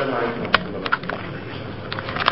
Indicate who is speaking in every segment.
Speaker 1: السلام عليكم ورحمة الله وبركاته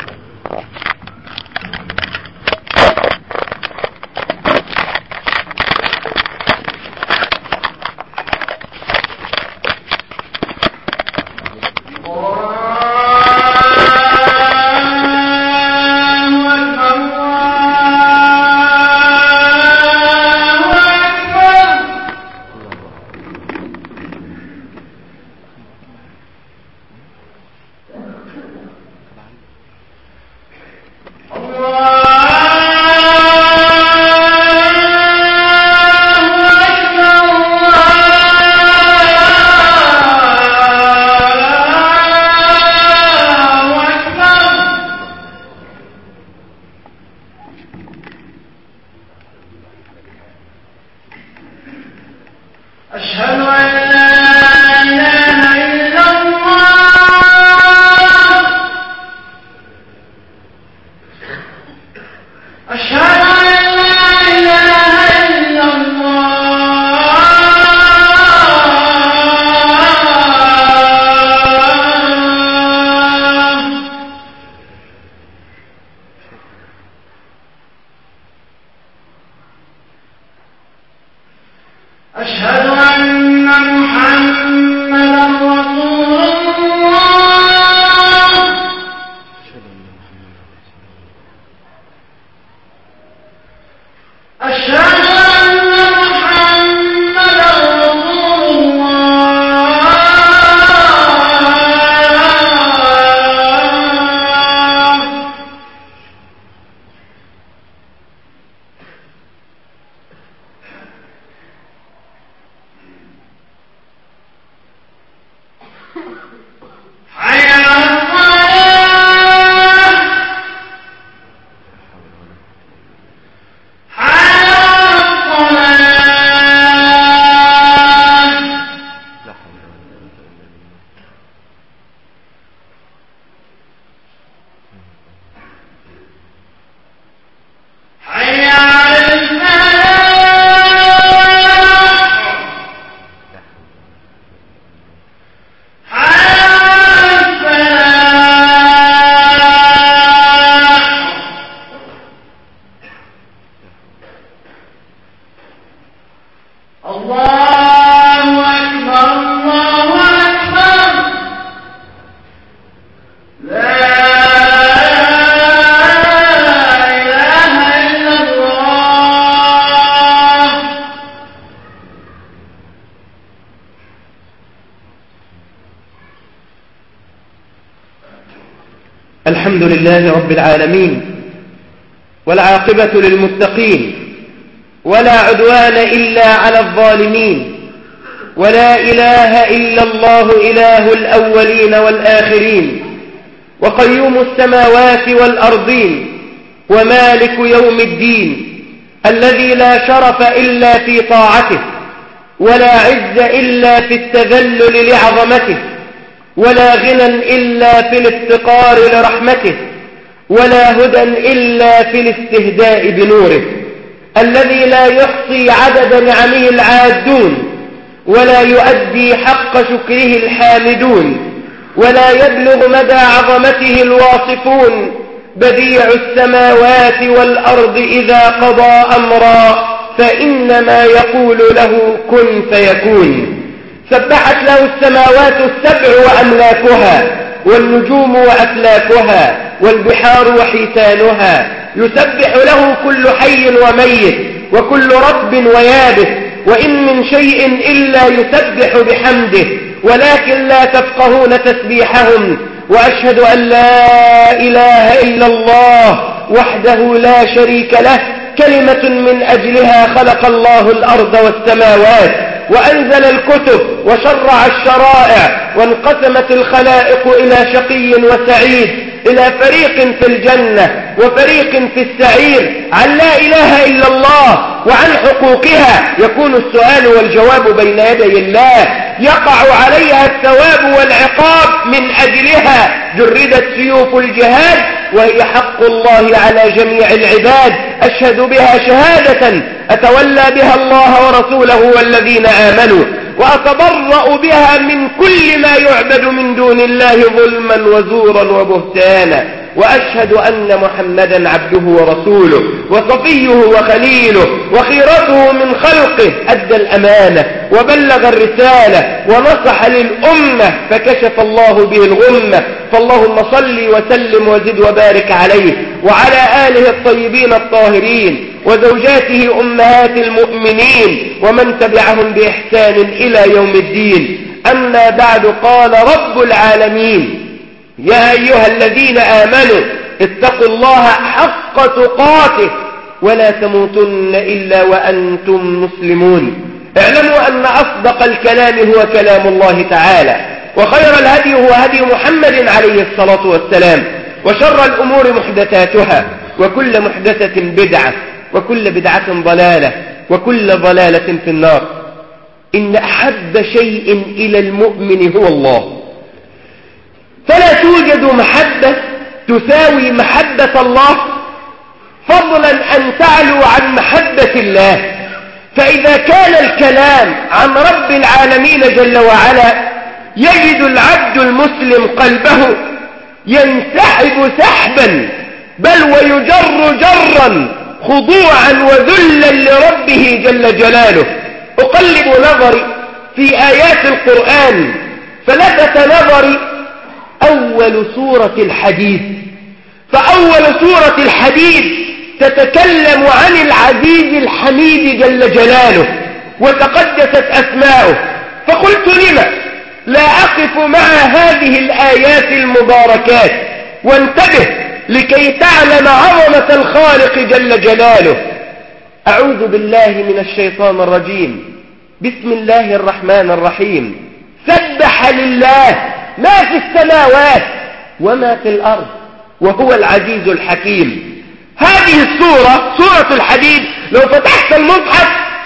Speaker 2: أشهد أن لا إله إلا الله أشهد أن لا إله إلا الله أشهد أن محمدا رسول الله أشهد أن محمدا رسول الله حي على الصلاة حي على الصلاة حي على الفلاح حي على الفلاح الله أكبر الله أكبر لا إله إلا الله
Speaker 3: الحمد لله رب العالمين والعاقبة للمتقين ولا عدوان إلا على الظالمين ولا إله إلا الله إله الأولين والآخرين وقيوم السماوات والأرضين ومالك يوم الدين الذي لا شرف إلا في طاعته ولا عز إلا في التذلل لعظمته ولا غنى إلا في الافتقار لرحمته ولا هدى إلا في الاستهداء بنوره الذي لا يحصي عدد نعمه العادون ولا يؤدي حق شكره الحامدون ولا يبلغ مدى عظمته الواصفون بديع السماوات والأرض إذا قضى أمرا فإنما يقول له كن فيكون سبحت له السماوات السبع وأملاكها والنجوم وأفلاكها والبحار وحيتانها يسبح له كل حي وميت وكل رطب ويابس وإن من شيء إلا يسبح بحمده ولكن لا تفقهون تسبيحهم وأشهد أن لا إله إلا الله وحده لا شريك له كلمة من أجلها خلق الله الأرض والسماوات وأنزل الكتب وشرع الشرائع وانقسمت الخلائق إلى شقي وسعيد إلى فريق في الجنة وفريق في السعير عن لا إله إلا الله وعن حقوقها يكون السؤال والجواب بين يدي الله يقع عليها الثواب والعقاب من أجلها جردت سيوف الجهاد وهي حق الله على جميع العباد أشهد بها شهادة أتولى بها الله ورسوله والذين آمنوا وأتبرأ بها من كل ما يعبد من دون الله ظلما وزورا وبهتانا وأشهد أن محمدا عبده ورسوله وصفيه وخليله وخيرته من خلقه أدى الأمانة وبلغ الرسالة ونصح للأمة فكشف الله به الغمة فاللهم صل وسلم وزد وبارك عليه وعلى آله الطيبين الطاهرين وزوجاته أمهات المؤمنين ومن تبعهم بإحسان إلى يوم الدين أما بعد قال رب العالمين يا أيها الذين آمنوا اتقوا الله حق تقاته ولا تموتن إلا وأنتم مسلمون اعلموا أن أصدق الكلام هو كلام الله تعالى وخير الهدي هو هدي محمد عليه الصلاة والسلام وشر الأمور محدثاتها وكل محدثة بدعة وكل بدعة ضلالة وكل ضلالة في النار إن أحب شيء إلى المؤمن هو الله فلا توجد محبة تساوي محبة الله فضلا أن تعلو عن محبة الله فإذا كان الكلام عن رب العالمين جل وعلا يجد العبد المسلم قلبه ينسحب سحبا بل ويجر جرا خضوعا وذلا لربه جل جلاله أقلب نظري في آيات القرآن فلفت نظري أول سورة الحديد فأول سورة الحديد تتكلم عن العزيز الحميد جل جلاله وتقدست أسماؤه فقلت لما لا أقف مع هذه الآيات المباركات وانتبه لكي تعلم عظمة الخالق جل جلاله أعوذ بالله من الشيطان الرجيم بسم الله الرحمن الرحيم سبح لله ما في السماوات وما في الأرض وهو العزيز الحكيم هذه السورة سورة الحديد لو فتحت المصحف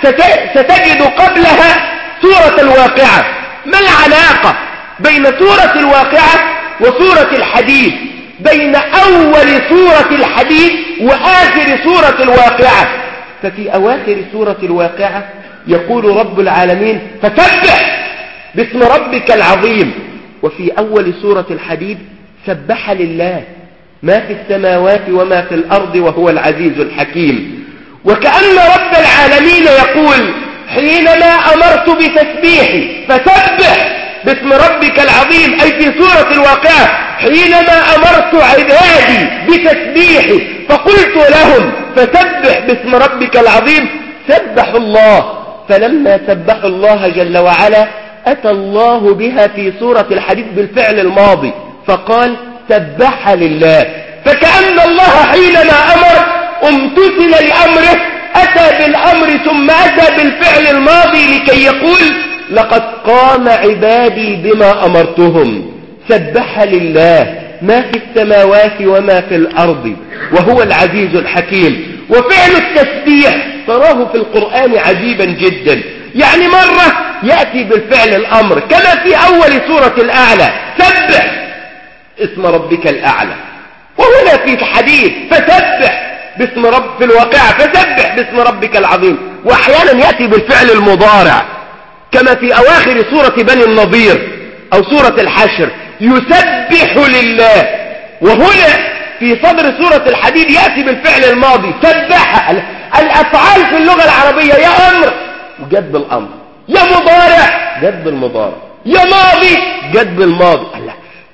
Speaker 3: ستجد قبلها سورة الواقعة ما العلاقة بين سورة الواقعة وسورة الحديد بين أول سورة الحديد وآخر سورة الواقعة ففي أواخر سورة الواقعة يقول رب العالمين فسبح باسم ربك العظيم وفي أول سورة الحديد سبح لله ما في السماوات وما في الأرض وهو العزيز الحكيم وكأن رب العالمين يقول حينما أمرت بتسبيحي فسبح باسم ربك العظيم أي في سورة الواقعة حينما أمرت عبادي بتسبيحي فقلت لهم فسبح باسم ربك العظيم سبحوا الله فلما سبحوا الله جل وعلا أتى الله بها في سورة الحديث بالفعل الماضي فقال سبح لله فكأن الله حينما أمر امتثل لأمره أتى بالأمر ثم أتى بالفعل الماضي لكي يقول لقد قام عبادي بما أمرتهم سبح لله ما في السماوات وما في الأرض وهو العزيز الحكيم وفعل التسبيح تراه في القرآن عجيبا جدا يعني مرة يأتي بالفعل الأمر كما في أول سورة الأعلى سبح اسم ربك الأعلى وهنا في الحديث فسبح باسم رب في الواقعة فسبح باسم ربك العظيم وأحيانا يأتي بالفعل المضارع كما في أواخر سورة بني النضير أو سورة الحشر يسبح لله وهنا في صدر سورة الحديد يأتي بالفعل الماضي سبح الأفعال في اللغة العربية يا أمر جد بالأمر يا مضارع جد بالمضارع يا ماضي جد بالماضي لا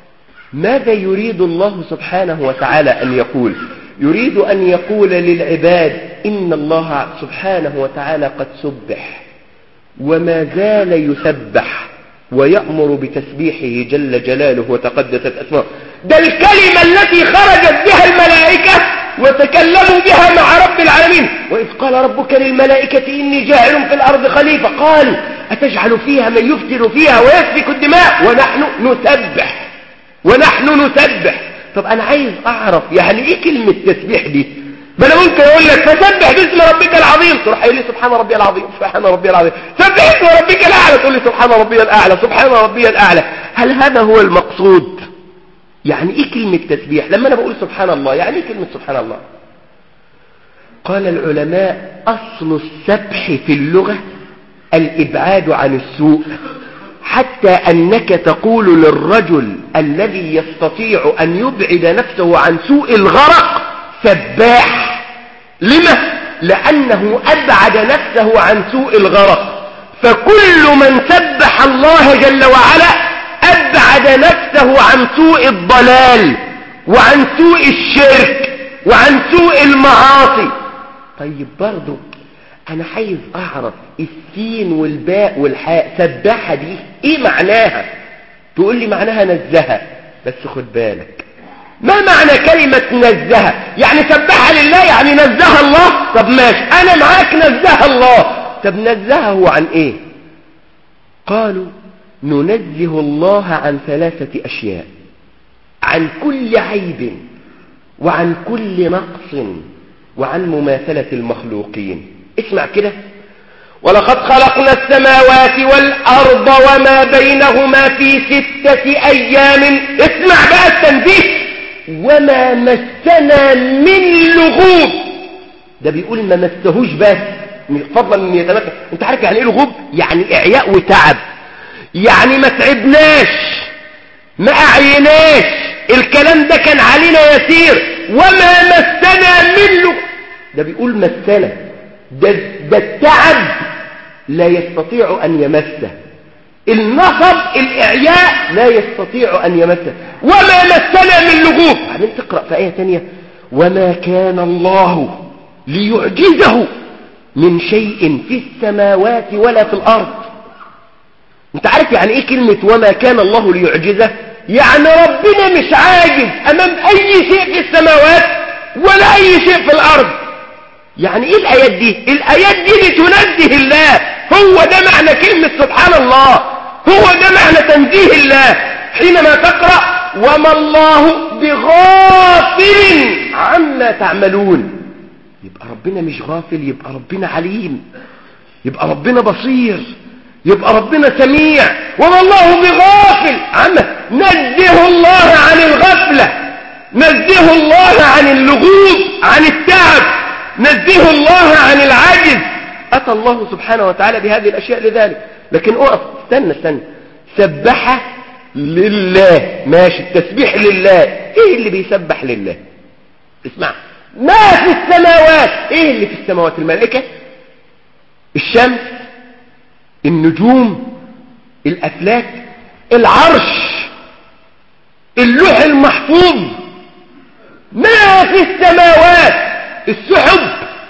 Speaker 3: ماذا يريد الله سبحانه وتعالى أن يقول يريد أن يقول للعباد إن الله سبحانه وتعالى قد سبح وما زال يسبح ويأمر بتسبيحه جل جلاله وتقدست أسماءه ده الكلمة التي خرجت بها الملائكة وتكلموا بها مع رب العالمين وإذ قال ربك للملائكة إني جاعل في الأرض خليفة قال أتجعل فيها من يفسد فيها ويسفك الدماء ونحن نسبح ونحن نسبح طب أنا عايز أعرف يعني إيه كلمة تسبيح دي ما أنا ممكن أقول لك فسبح باسم ربك العظيم تروح قايل لي سبحان ربي العظيم سبحان ربي العظيم سبح اسم ربك الأعلى تقول لي سبحان ربي الأعلى سبحان ربي الأعلى هل هذا هو المقصود يعني ايه كلمة تسبيح لما انا بقول سبحان الله يعني ايه كلمة سبحان الله قال العلماء اصل السبح في اللغة الإبعاد عن السوء حتى أنك تقول للرجل الذي يستطيع أن يبعد نفسه عن سوء الغرق سباح لما؟ لأنه أبعد نفسه عن سوء الغرق فكل من سبح الله جل وعلا أبعد نفسه عن سوء الضلال وعن سوء الشرك وعن سوء المعاصي طيب برضو أنا عايز أعرف السين والباء والحاء سبحة دي إيه معناها تقول لي معناها نزهة بس خد بالك ما معنى كلمة نزهة يعني سبحها لله يعني نزه الله طب ماشي أنا معاك نزه الله طب نزهه عن إيه قالوا ننزه الله عن ثلاثة أشياء عن كل عيب وعن كل نقص وعن مماثلة المخلوقين اسمع كده ولقد خلقنا السماوات والأرض وما بينهما في ستة أيام اسمع بقى التنبيه وما مسنا من لغوب ده بيقول ما مسهوش بس فضلا من يتمكن انت عارف يعني ايه لغوب يعني اعياء وتعب يعني ما تعبناش ما اعيناش الكلام ده كان علينا يسير وما مسنا من لغوب ده بيقول مسنا ده, ده التعب لا يستطيع أن يمسه النصب الإعياء لا يستطيع أن يمسه وما مسنا من لغوب بعدين تقرأ في آية ثانية وما كان الله ليعجزه من شيء في السماوات ولا في الأرض انت عارف يعني ايه كلمة وما كان الله ليعجزه يعني ربنا مش عاجز امام اي شيء في السماوات ولا اي شيء في الارض يعني ايه الايات دي الايات دي لتنزه الله هو ده معنى كلمة سبحان الله هو ده معنى تنزيه الله حينما تقرأ وما الله بغافل عما تعملون يبقى ربنا مش غافل يبقى ربنا عليم يبقى ربنا بصير يبقى ربنا سميع وما الله بغافل عما نزه الله عن الغفلة نزه الله عن اللغوب عن التعب نزه الله عن العجز أتى الله سبحانه وتعالى بهذه الأشياء لذلك لكن أقف استنى استنى سبح لله ماشي التسبيح لله ايه اللي بيسبح لله اسمع ما في السماوات ايه اللي في السماوات الملائكة الشمس النجوم الأفلاك العرش اللوح المحفوظ ما في السماوات السحب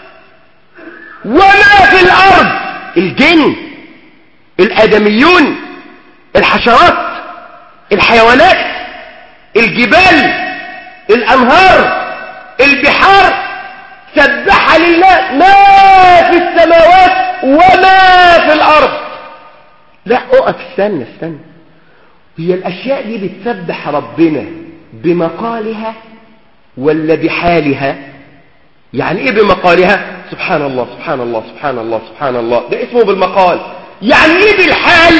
Speaker 3: وما في الأرض الجن الآدميون الحشرات الحيوانات الجبال الأنهار البحار سبح لله ما في السماوات وما في الأرض لا اقف استنى استنى هي الأشياء دي بتسبح ربنا بمقالها ولا بحالها يعني ايه بمقالها سبحان الله سبحان الله سبحان الله سبحان الله ده اسمه بالمقال يعني ايه بالحال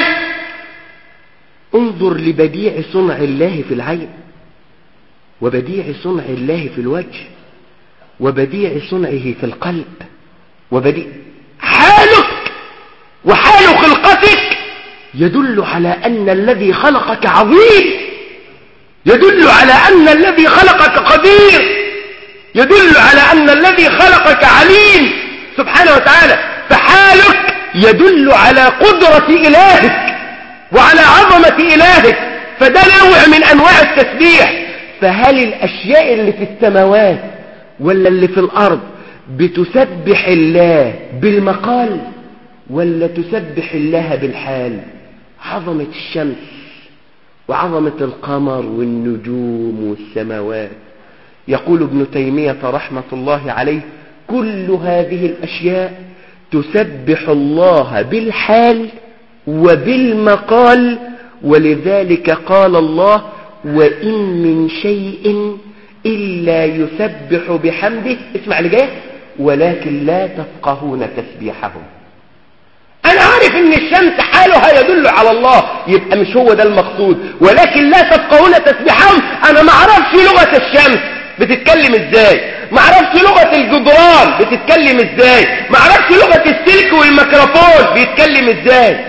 Speaker 3: انظر لبديع صنع الله في العين وبديع صنع الله في الوجه وبديع صنعه في القلب وبديع حالك وحال خلقتك يدل على أن الذي خلقك عظيم يدل على أن الذي خلقك قدير يدل على أن الذي خلقك عليم سبحانه وتعالى فحالك يدل على قدرة إلهك وعلى عظمة إلهك فده نوع من أنواع التسبيح فهل الأشياء اللي في السماوات ولا اللي في الأرض بتسبح الله بالمقال ولا تسبح الله بالحال عظمة الشمس وعظمة القمر والنجوم والسماوات يقول ابن تيمية رحمة الله عليه كل هذه الأشياء تسبح الله بالحال وبالمقال ولذلك قال الله وإن من شيء إلا يسبح بحمده اسمع اللي جاي ولكن لا تفقهون تسبيحهم أنا عارف إن الشمس حالها يدل على الله يبقى مش هو ده المقصود ولكن لا تفقهون تسبيحهم أنا ما أعرفش لغة الشمس بتتكلم ازاي معرفش لغة الجدران بتتكلم ازاي معرفش لغة السلك والميكروفون بيتكلم ازاي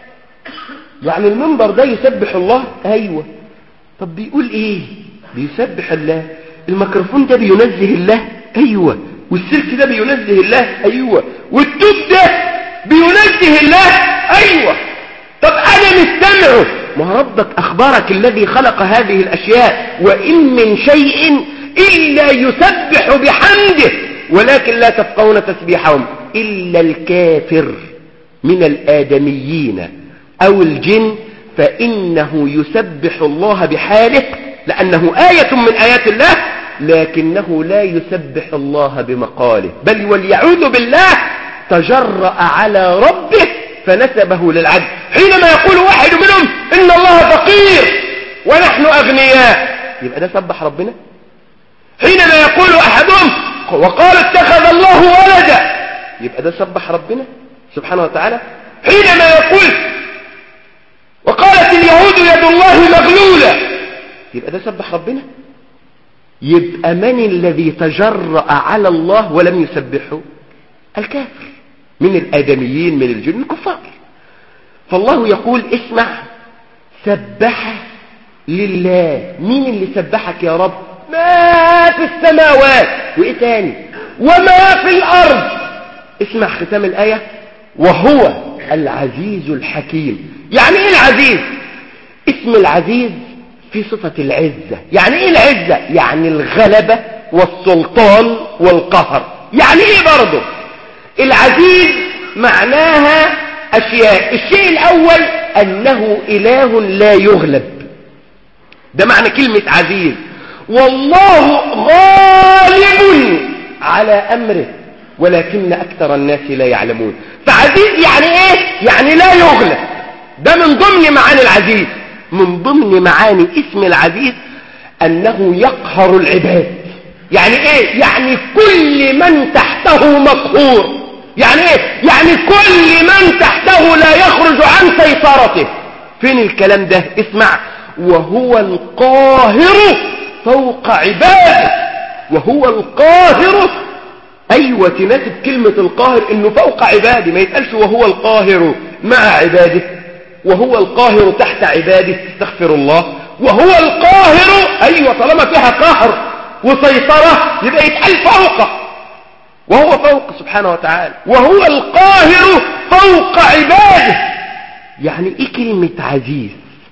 Speaker 3: يعني المنبر ده يسبح الله ايوه طب بيقول ايه بيسبح الله الميكروفون ده بينزه الله ايوه والسلك ده بينزه الله ايوه والتوب ده بينزه الله ايوه طب انا مستمعه ما ربك اخبرك الذي خلق هذه الاشياء وان من شيء الا يسبح بحمده ولكن لا تفقهون تسبيحهم الا الكافر من الادميين او الجن فانه يسبح الله بحاله لانه ايه من ايات الله لكنه لا يسبح الله بمقاله بل وليعوذ بالله تجرأ على ربه فنسبه للعدل حينما يقول واحد منهم إن الله فقير ونحن أغنياء يبقى ده سبح ربنا حينما يقول أحدهم وقال اتخذ الله ولدا يبقى ده سبح ربنا سبحانه وتعالى حينما يقول وقالت اليهود يد الله مغلولة يبقى ده سبح ربنا يبقى من الذي تجرأ على الله ولم يسبحه الكافر من الآدميين من الجن الكفار فالله يقول اسمع سبح لله مين اللي سبحك يا رب ما في السماوات وإيه تاني وما في الأرض اسمع ختام الآية وهو العزيز الحكيم يعني ايه العزيز اسم العزيز في صفة العزة يعني ايه العزة يعني الغلبة والسلطان والقهر يعني ايه برضه العزيز معناها أشياء الشيء الأول أنه إله لا يغلب ده معنى كلمة عزيز والله غالب على أمره ولكن أكثر الناس لا يعلمون فعزيز يعني إيه؟ يعني لا يغلب ده من ضمن معاني العزيز من ضمن معاني اسم العزيز أنه يقهر العباد يعني إيه؟ يعني كل من تحته مقهور يعني ايه يعني كل من تحته لا يخرج عن سيطرته فين الكلام ده اسمع وهو القاهر فوق عباده وهو القاهر ايوه تناسب كلمة القاهر انه فوق عباده ما يتقالش وهو القاهر مع عباده وهو القاهر تحت عباده استغفر الله وهو القاهر ايوه طالما فيها قهر وسيطرة يبقى يتقال فوق وهو فوق سبحانه وتعالى وهو القاهر فوق عباده يعني ايه كلمة عزيز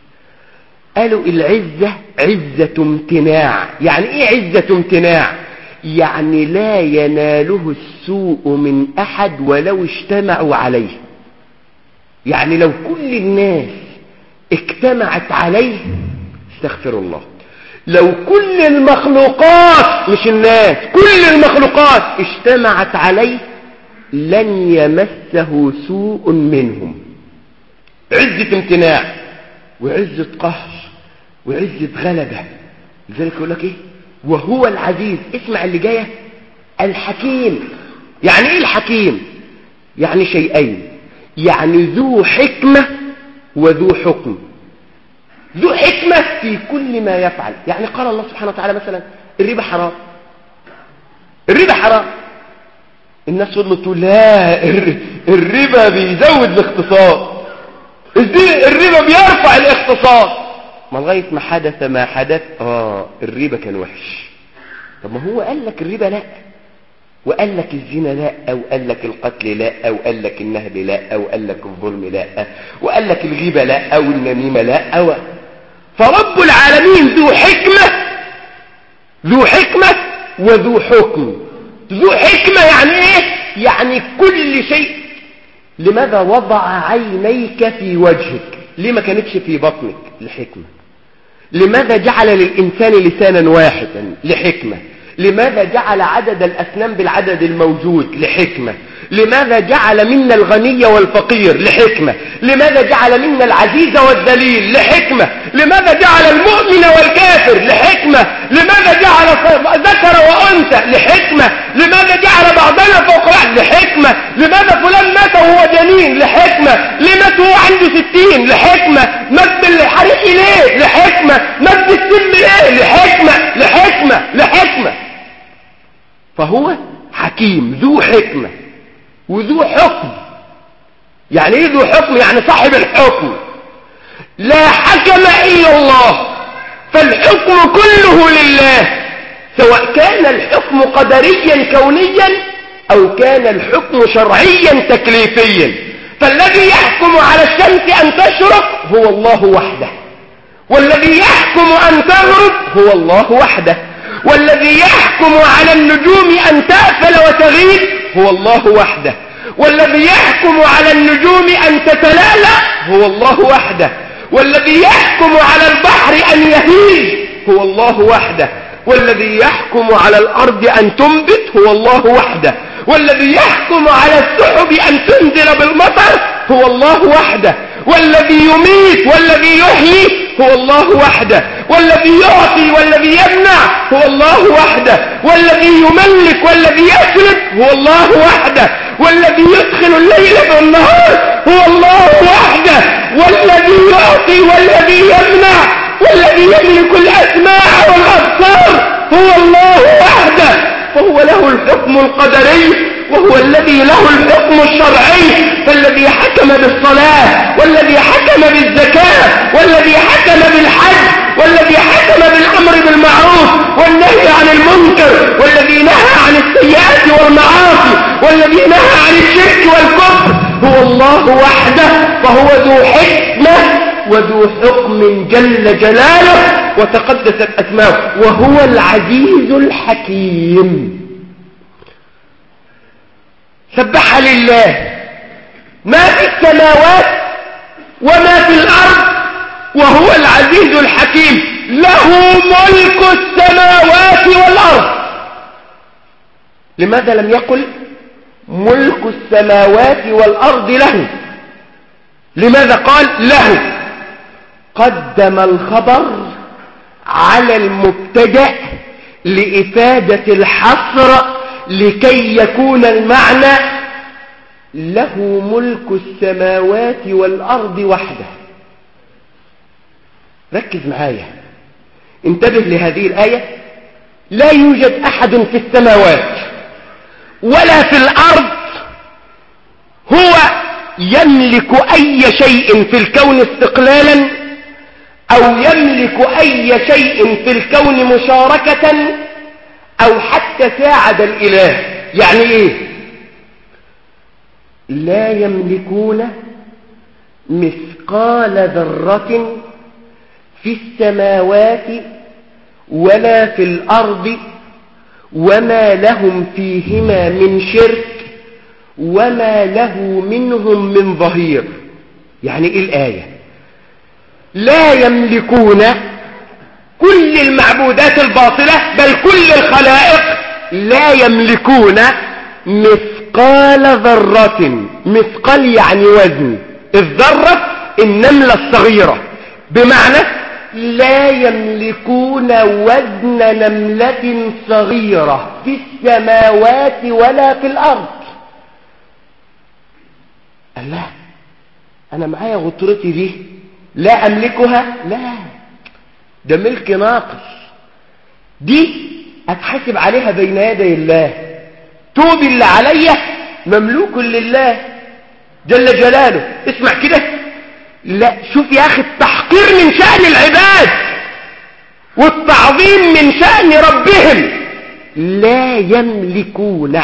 Speaker 3: قالوا العزة عزة امتناع يعني ايه عزة امتناع يعني لا يناله السوء من احد ولو اجتمعوا عليه يعني لو كل الناس اجتمعت عليه استغفر الله لو كل المخلوقات مش الناس كل المخلوقات اجتمعت عليه لن يمسه سوء منهم عزة امتناع وعزة قهر وعزة غلبة لذلك يقول لك ايه وهو العزيز اسمع اللي جاية الحكيم يعني ايه الحكيم يعني شيئين يعني ذو حكمة وذو حكم ذو حكمة في كل ما يفعل يعني قال الله سبحانه وتعالى مثلا الربا حرام الربا حرام الناس تقول لا الربا بيزود الاقتصاد الربا بيرفع الاقتصاد ما لغاية ما حدث ما حدث اه الربا كان وحش طب ما هو قال لك الربا لا وقال لك الزنا لا او قال لك القتل لا او قال لك النهب لا او قال لك الظلم لا وقال لك الغيبة لا او النميمة لا او فرب العالمين ذو حكمة ذو حكمة وذو حكم ذو حكمة يعني ايه يعني كل شيء لماذا وضع عينيك في وجهك ليه ما كانتش في بطنك لحكمة لماذا جعل للإنسان لسانا واحدا لحكمة لماذا جعل عدد الأسنان بالعدد الموجود لحكمة لماذا جعل منا الغني والفقير لحكمة لماذا جعل منا العزيز والذليل لحكمة لماذا جعل المؤمن والكافر لحكمة لماذا جعل ذكر وأنثى لحكمة لماذا جعل بعضنا فوق بعض لحكمة لماذا فلان مات وهو جنين لحكمة ليه مات وهو عنده ستين لحكمة مات بالحريق ليه لحكمة مات بالسم ليه لحكمة لحكمة لحكمة فهو حكيم ذو حكمة وذو حكم يعني ايه ذو حكم يعني صاحب الحكم لا حكم إلا الله فالحكم كله لله سواء كان الحكم قدريا كونيا أو كان الحكم شرعيا تكليفيا فالذي يحكم على الشمس أن تشرق هو الله وحده والذي يحكم أن تغرب هو الله وحده والذي يحكم على النجوم أن تأفل وتغيب هو الله وحده والذي يحكم على النجوم أن تتلالى هو الله وحده والذي يحكم على البحر أن يهيج هو الله وحده والذي يحكم على الأرض أن تنبت هو الله وحده والذي يحكم على السحب أن تنزل بالمطر هو الله وحده والذي يميت والذي يحيي هو الله وحده والذي يعطي والذي يمنع هو الله وحده والذي يملك والذي يسلب هو الله وحده والذي يدخل الليل في النهار هو الله وحده والذي يعطي والذي يمنع والذي يملك الأسماع والأبصار هو الله وحده فهو له الحكم القدري وهو الذي له الحكم الشرعي فالذي حكم بالصلاة والذي حكم بالزكاة والذي حكم بالحج والذي حكم بالأمر بالمعروف والنهي عن المنكر والذي نهى عن السيئات والمعاصي والذي نهى عن الشرك والكفر هو الله وحده فهو ذو حكمة وذو حكم جل جلاله وتقدست أسماؤه وهو العزيز الحكيم سبح لله ما في السماوات وما في الأرض وهو العزيز الحكيم له ملك السماوات والأرض لماذا لم يقل ملك السماوات والأرض له لماذا قال له قدم الخبر على المبتدأ لإفادة الحصر لكي يكون المعنى له ملك السماوات والأرض وحده ركز معايا انتبه لهذه الآية لا يوجد أحد في السماوات ولا في الأرض هو يملك أي شيء في الكون استقلالا أو يملك أي شيء في الكون مشاركة أو حتى ساعد الإله يعني إيه لا يملكون مثقال ذرة في السماوات ولا في الأرض وما لهم فيهما من شرك وما له منهم من ظهير يعني إيه الآية لا يملكون كل المعبودات الباطلة بل كل الخلائق لا يملكون مثقال ذرة مثقال يعني وزن الذرة النملة الصغيرة بمعنى لا يملكون وزن نملة صغيرة في السماوات ولا في الأرض الله أنا معايا غطرتي دي لا أملكها لا ده ملك ناقص دي أتحاسب عليها بين يدي الله توبي اللي عليا مملوك لله جل جلاله اسمع كده لا شوف يا أخي التحقير من شأن العباد والتعظيم من شأن ربهم لا يملكون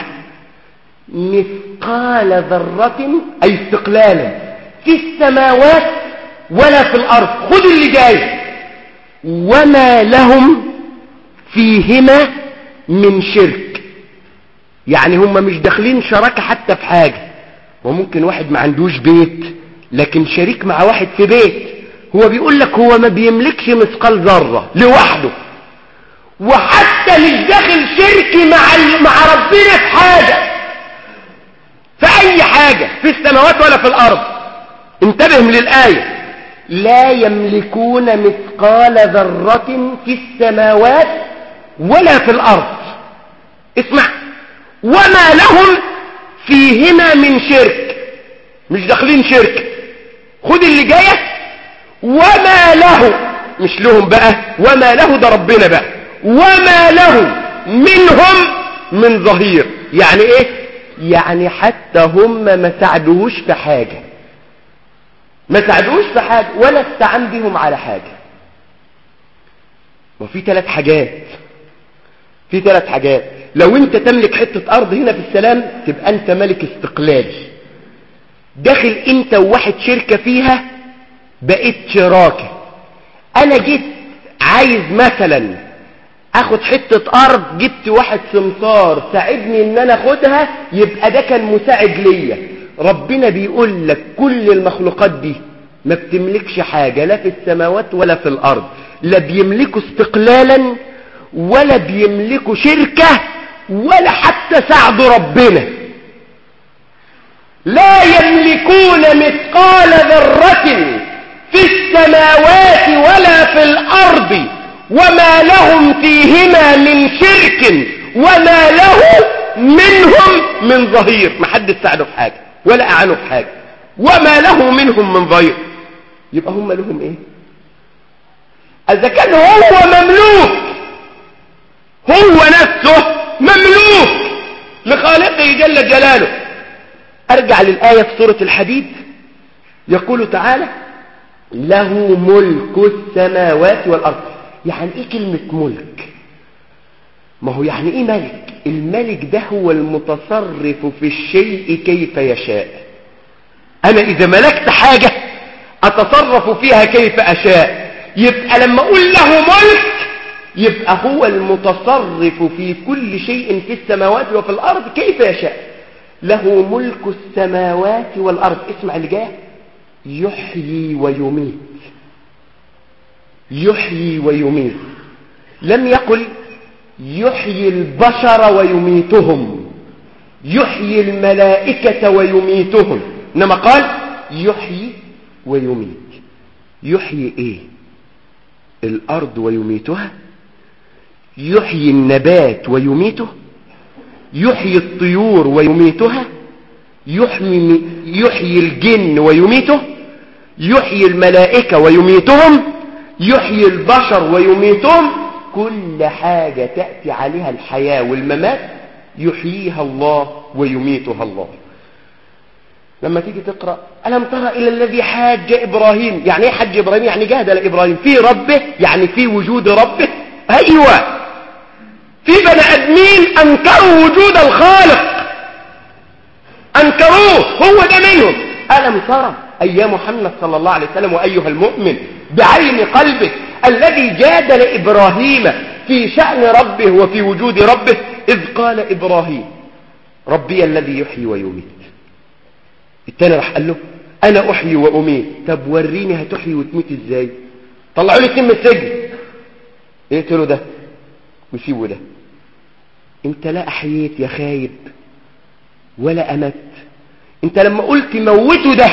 Speaker 3: مثقال ذرة أي استقلالا في السماوات ولا في الأرض خذ اللي جاي وما لهم فيهما من شرك يعني هم مش داخلين شراكة حتى في حاجة وممكن واحد ما عندوش بيت لكن شريك مع واحد في بيت هو بيقول لك هو ما بيملكش مثقال ذرة لوحده وحتى مش داخل شرك مع مع ربنا في حاجة في أي حاجة في السماوات ولا في الأرض انتبه للآية لا يملكون مثقال ذرة في السماوات ولا في الأرض اسمع وما لهم فيهما من شرك مش داخلين شرك خد اللي جاية وما له مش لهم بقى وما له ده ربنا بقى وما له منهم من ظهير يعني ايه يعني حتى هم ما ساعدوهوش في حاجة ما ساعدوهوش في حاجة ولا استعان بهم على حاجة وفي ثلاث حاجات في ثلاث حاجات لو انت تملك حتة ارض هنا في السلام تبقى انت ملك استقلال داخل انت وواحد شركة فيها بقيت شراكة انا جيت عايز مثلا اخد حتة ارض جبت واحد سمسار ساعدني ان انا اخدها يبقى ده كان مساعد ليا ربنا بيقول لك كل المخلوقات دي ما بتملكش حاجة لا في السماوات ولا في الارض لا بيملكوا استقلالا ولا بيملكوا شركة ولا حتى ساعدوا ربنا لا يملكون مثقال ذرة في السماوات ولا في الأرض وما لهم فيهما من شرك وما له منهم من ظهير ما حد ساعده في حاجة ولا أعانه في حاجة وما له منهم من ظهير يبقى هم لهم ايه اذا كان هو مملوك هو نفسه مملوك لخالقه جل جلاله ارجع للآية في سورة الحديد يقول تعالى له ملك السماوات والأرض يعني ايه كلمة ملك ما هو يعني ايه ملك الملك ده هو المتصرف في الشيء كيف يشاء انا اذا ملكت حاجة اتصرف فيها كيف اشاء يبقى لما اقول له ملك يبقى هو المتصرف في كل شيء في السماوات وفي الارض كيف يشاء له ملك السماوات والارض اسمع اللي جاي يحيي ويميت يحيي ويميت لم يقل يحيي البشر ويميتهم يحيي الملائكة ويميتهم إنما قال يحيي ويميت يحيي ايه الارض ويميتها يحيي النبات ويميته يحيي الطيور ويميتها يحيي, يحيي الجن ويميته يحيي الملائكة ويميتهم يحيي البشر ويميتهم كل حاجة تأتي عليها الحياة والممات يحييها الله ويميتها الله لما تيجي تقرأ ألم ترى إلى الذي حاج إبراهيم يعني إيه حج إبراهيم يعني جاهد إبراهيم في ربه يعني في وجود ربه أيوة في بني أدمين أنكروا وجود الخالق أنكروه هو ده منهم ألم ترى أي محمد صلى الله عليه وسلم وأيها المؤمن بعين قلبه الذي جادل إبراهيم في شأن ربه وفي وجود ربه إذ قال إبراهيم ربي الذي يحيي ويميت التاني راح قال له أنا أحيي وأميت طب وريني هتحيي وتميت إزاي طلعوا لي اتنين من السجن يقتلوا ده ويسيبوا ده انت لا أحييت يا خايب ولا أمت انت لما قلت موتوا ده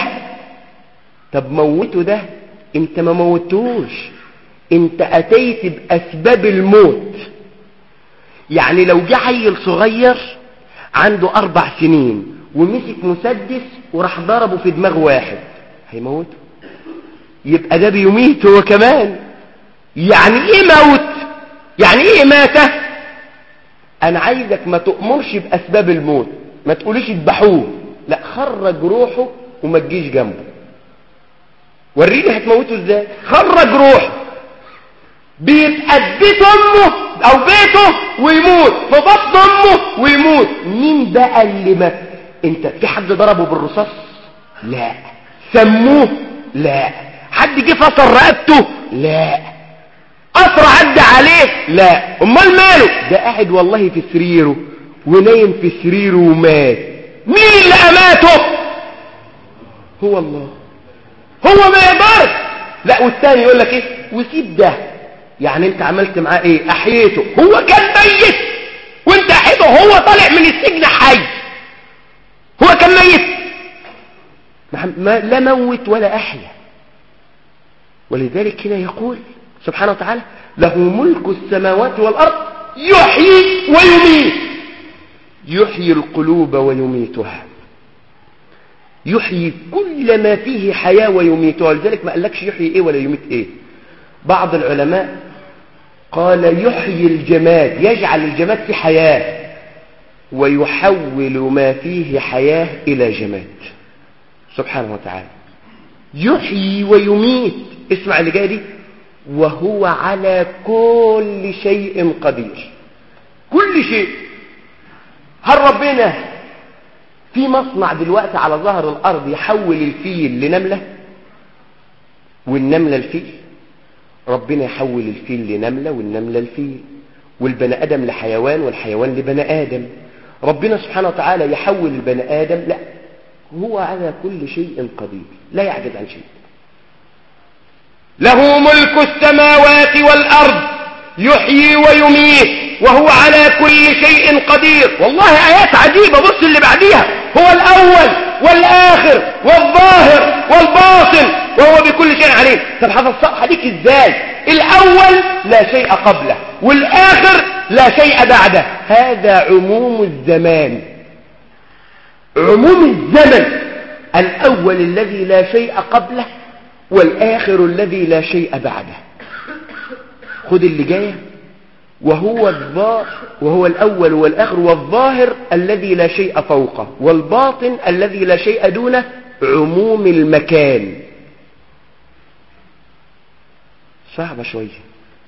Speaker 3: طب موتوا ده انت ما موتوش انت اتيت باسباب الموت يعني لو جه عيل صغير عنده اربع سنين ومسك مسدس وراح ضربه في دماغ واحد هيموته يبقى ده بيميت هو كمان يعني ايه موت يعني ايه ماته انا عايزك ما تؤمرش باسباب الموت ما تقوليش اذبحوه لا خرج روحه وما تجيش جنبه وريني هتموته ازاي خرج روحه بيبقى بيت امه او بيته ويموت في بطن امه ويموت مين بقى اللي مات انت في حد ضربه بالرصاص لا سموه لا حد جه فصل رقبته لا قطر عدى عليه لا امال ماله ده قاعد والله في سريره ونايم في سريره ومات مين اللي اماته هو الله هو ما يقدرش لا والثاني يقول لك ايه وسيب ده يعني انت عملت معاه ايه احييته هو كان ميت وانت احييته هو طالع من السجن حي هو كان ميت ما لا موت ولا احيا ولذلك هنا يقول سبحانه وتعالى له ملك السماوات والارض يحيي ويميت يحيي القلوب ويميتها يحيي كل ما فيه حياة ويميتها لذلك ما قالكش يحيي ايه ولا يميت ايه بعض العلماء قال يحيي الجماد يجعل الجماد في حياة ويحول ما فيه حياة إلى جماد سبحانه وتعالى يحيي ويميت اسمع اللي جاي دي وهو على كل شيء قدير كل شيء هل ربنا في مصنع دلوقتي على ظهر الأرض يحول الفيل لنملة والنملة الفيل ربنا يحول الفيل لنملة والنملة الفيل والبني آدم لحيوان والحيوان لبني آدم ربنا سبحانه وتعالى يحول البني آدم لا هو على كل شيء قدير لا يعجز عن شيء له ملك السماوات والأرض يحيي ويميت وهو على كل شيء قدير والله آيات عجيبة بص اللي بعديها هو الأول والآخر والظاهر والباطن وهو بكل شيء عليم طب هفصلها ليك ازاي الأول لا شيء قبله والآخر لا شيء بعده هذا عموم الزمان عموم الزمن الأول الذي لا شيء قبله والآخر الذي لا شيء بعده خد اللي جايه وهو الظاهر وهو الأول والآخر والظاهر الذي لا شيء فوقه والباطن الذي لا شيء دونه عموم المكان صعبة شوية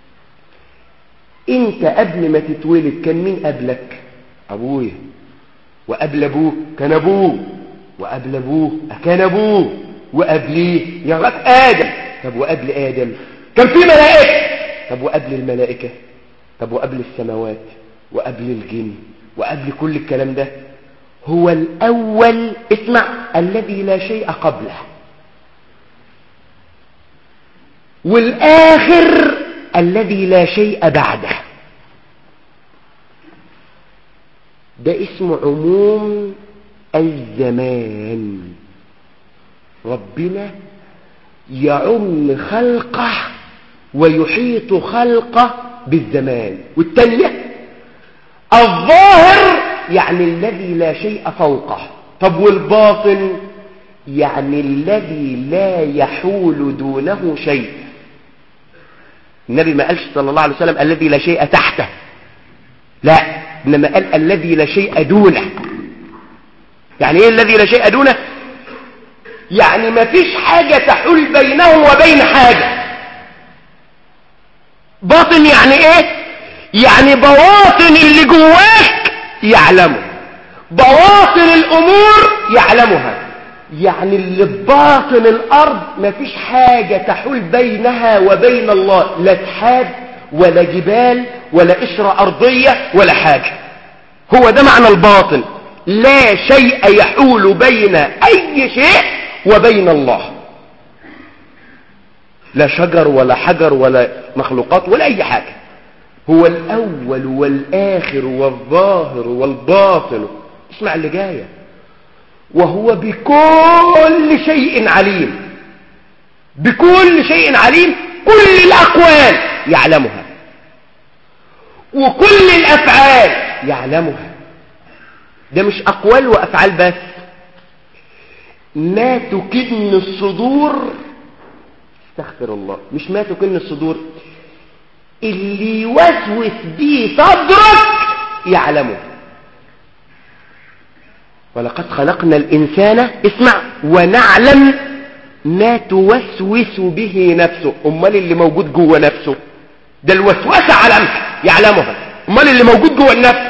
Speaker 3: انت قبل ما تتولد كان مين قبلك ابويا وقبل ابوه كان ابوه وقبل ابوه كان ابوه وقبليه يا رب ادم طب وقبل ادم كان في ملائكه طب وقبل الملائكه طب وقبل السماوات وقبل الجن وقبل كل الكلام ده هو الأول اسمع الذي لا شيء قبله والآخر الذي لا شيء بعده ده اسم عموم الزمان ربنا يعم خلقه ويحيط خلقه بالزمان والتانية الظاهر يعني الذي لا شيء فوقه طب والباطن يعني الذي لا يحول دونه شيء النبي ما قالش صلى الله عليه وسلم الذي لا شيء تحته لا إنما قال الذي لا شيء دونه يعني ايه الذي لا شيء دونه يعني ما فيش حاجة تحول بينه وبين حاجة باطن يعني ايه يعني بواطن اللي جواك يعلمه بواطن الامور يعلمها يعني اللي بباطن الارض مفيش حاجة تحول بينها وبين الله لا سحاب ولا جبال ولا قشرة ارضية ولا حاجة هو ده معنى الباطن لا شيء يحول بين اي شيء وبين الله لا شجر ولا حجر ولا مخلوقات ولا اي حاجة هو الاول والاخر والظاهر والباطن اسمع اللي جايه وهو بكل شيء عليم بكل شيء عليم كل الأقوال يعلمها وكل الأفعال يعلمها ده مش أقوال وأفعال بس ما تكن الصدور استغفر الله مش ما تكن الصدور اللي يوسوس بيه صدرك يعلمه ولقد خلقنا الإنسان اسمع ونعلم ما توسوس به نفسه أمال اللي موجود جوه نفسه ده الوسوسة علمها يعلمها أمال اللي موجود جوه النفس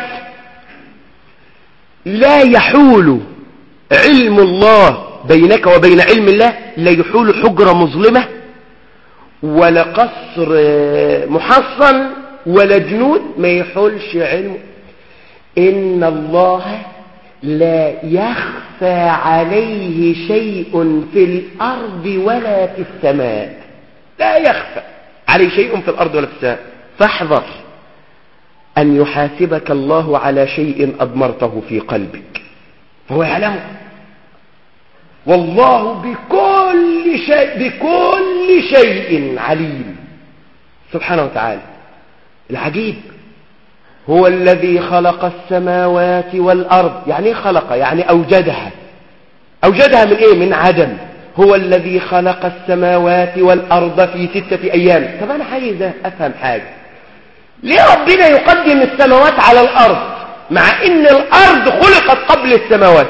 Speaker 3: لا يحول علم الله بينك وبين علم الله لا يحول حجرة مظلمة ولا قصر محصن ولا جنود ما يحولش علم إن الله لا يخفى عليه شيء في الأرض ولا في السماء لا يخفى عليه شيء في الأرض ولا في السماء فاحذر أن يحاسبك الله على شيء أضمرته في قلبك فهو يعلمه والله بكل شيء بكل شيء عليم سبحانه وتعالى العجيب هو الذي خلق السماوات والأرض يعني خلق يعني أوجدها أوجدها من إيه من عدم هو الذي خلق السماوات والأرض في ستة أيام طب أنا عايز أفهم حاجة ليه ربنا يقدم السماوات على الأرض مع ان الارض خلقت قبل السماوات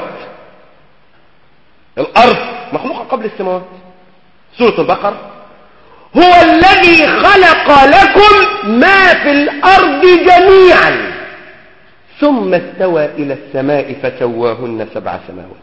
Speaker 3: الارض مخلوقة قبل السماوات سورة البقرة هو الذي خلق لكم ما في الارض جميعا ثم استوى الى السماء فسواهن سبع سماوات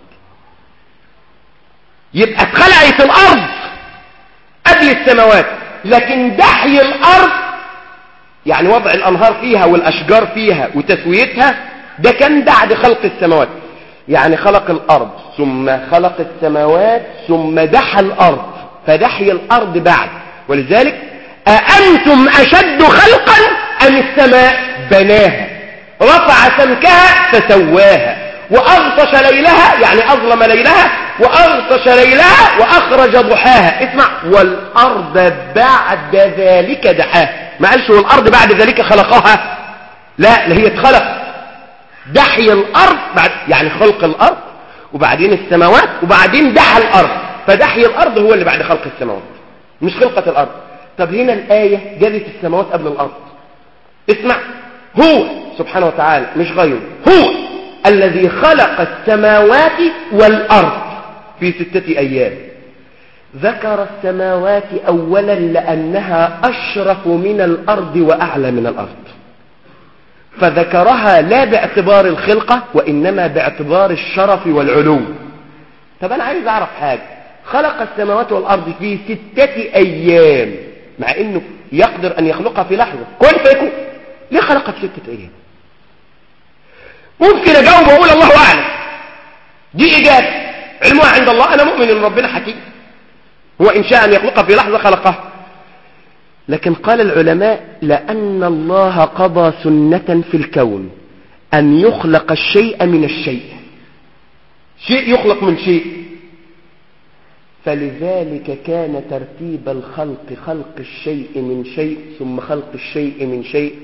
Speaker 3: يبقى اتخلقت الارض قبل السماوات لكن دحي الارض يعني وضع الانهار فيها والاشجار فيها وتسويتها ده كان بعد خلق السماوات يعني خلق الارض ثم خلق السماوات ثم دحى الارض فدحي الارض بعد ولذلك أأنتم أشد خلقا أم السماء بناها رفع سمكها فسواها وأغطش ليلها يعني أظلم ليلها وأغطش ليلها وأخرج ضحاها اسمع والأرض بعد ذلك دحاها ما قالش والأرض بعد ذلك خلقها لا لا هي اتخلق دحي الأرض بعد يعني خلق الأرض وبعدين السماوات وبعدين دحى الأرض فدحي الأرض هو اللي بعد خلق السماوات مش خلقة الأرض طب هنا الآية جابت السماوات قبل الأرض اسمع هو سبحانه وتعالى مش غيره هو الذي خلق السماوات والأرض في ستة أيام ذكر السماوات أولا لأنها أشرف من الأرض وأعلى من الأرض فذكرها لا باعتبار الخلقة وإنما باعتبار الشرف والعلو طب أنا عايز أعرف حاجة خلق السماوات والأرض في ستة أيام مع أنه يقدر أن يخلقها في لحظة كن فيكون ليه خلقها في ستة أيام ممكن أجاوب وأقول الله أعلم دي إجابة علمها عند الله أنا مؤمن أن ربنا حكيم هو إن شاء أن يخلقها في لحظة خلقها لكن قال العلماء لأن الله قضى سنة في الكون أن يخلق الشيء من الشيء شيء يخلق من شيء فلذلك كان ترتيب الخلق خلق الشيء من شيء ثم خلق الشيء من شيء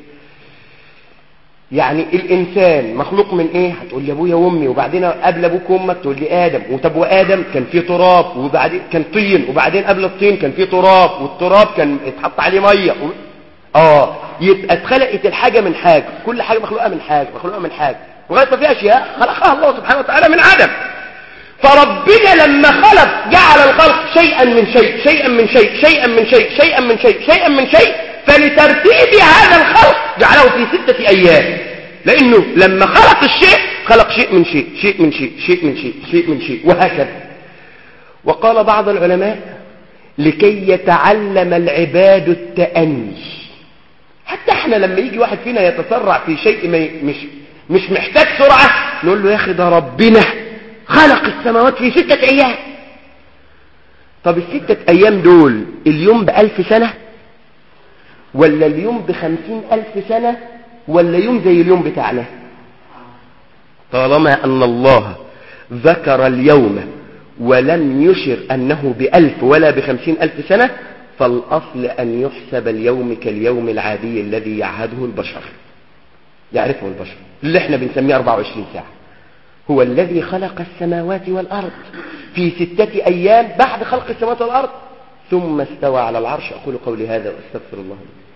Speaker 3: يعني الإنسان مخلوق من إيه هتقول لي أبويا وأمي وبعدين قبل أبوك وأمك تقول لي آدم وطب وآدم كان فيه تراب وبعدين كان طين وبعدين قبل الطين كان فيه تراب والتراب كان اتحط عليه مية آه يبقى اتخلقت الحاجة من حاجة كل حاجة مخلوقة من حاجة مخلوقة من حاجة لغاية ما في أشياء خلقها الله سبحانه وتعالى من عدم فربنا لما خلق جعل الخلق شيئا من شيء شيئا من شيء شيئا من شيء شيئا من شيء شيئا من شيء فلترتيب هذا الخلق جعله في ستة أيام لأنه لما خلق الشيء خلق شيء من شيء شيء من شيء شيء من شيء شيء من شيء وهكذا وقال بعض العلماء لكي يتعلم العباد التأني حتى احنا لما يجي واحد فينا يتسرع في شيء مش مش محتاج سرعة نقول له يا أخي ده ربنا خلق السماوات في ستة أيام طب الستة أيام دول اليوم بألف سنة ولا اليوم بخمسين ألف سنة ولا يوم زي اليوم بتاعنا طالما أن الله ذكر اليوم ولم يشر أنه بألف ولا بخمسين ألف سنة فالأصل أن يحسب اليوم كاليوم العادي الذي يعهده البشر يعرفه البشر اللي احنا بنسميه 24 ساعة هو الذي خلق السماوات والأرض في ستة أيام بعد خلق السماوات والأرض ثم استوى على العرش أقول قولي هذا وأستغفر الله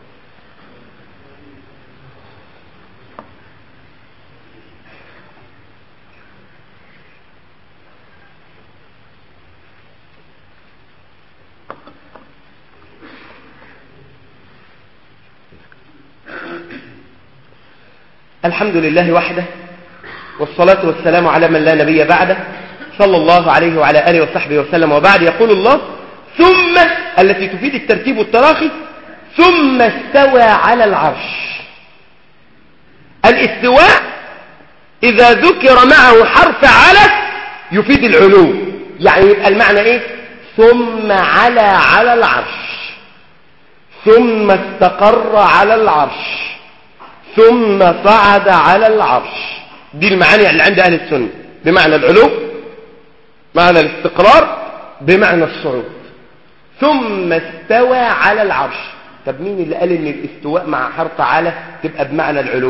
Speaker 3: الحمد لله وحده والصلاة والسلام على من لا نبي بعده صلى الله عليه وعلى آله وصحبه وسلم وبعد يقول الله ثم التي تفيد الترتيب والتراخي ثم استوى على العرش الاستواء إذا ذكر معه حرف على يفيد العلو يعني يبقى المعنى إيه ثم على على العرش ثم استقر على العرش ثم صعد على العرش دي المعاني اللي عند أهل السنة بمعنى العلو معنى الاستقرار بمعنى الصعود ثم استوى على العرش طب مين اللي قال ان الاستواء مع حرف على تبقى بمعنى العلو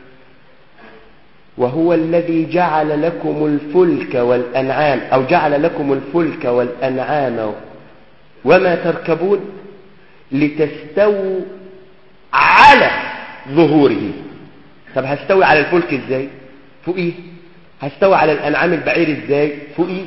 Speaker 3: وهو الذي جعل لكم الفلك والأنعام أو جعل لكم الفلك والأنعام وما تركبون لتستووا على ظهوره طب هستوي على الفلك ازاي فوقيه هستوي على الانعام البعير ازاي فوقيه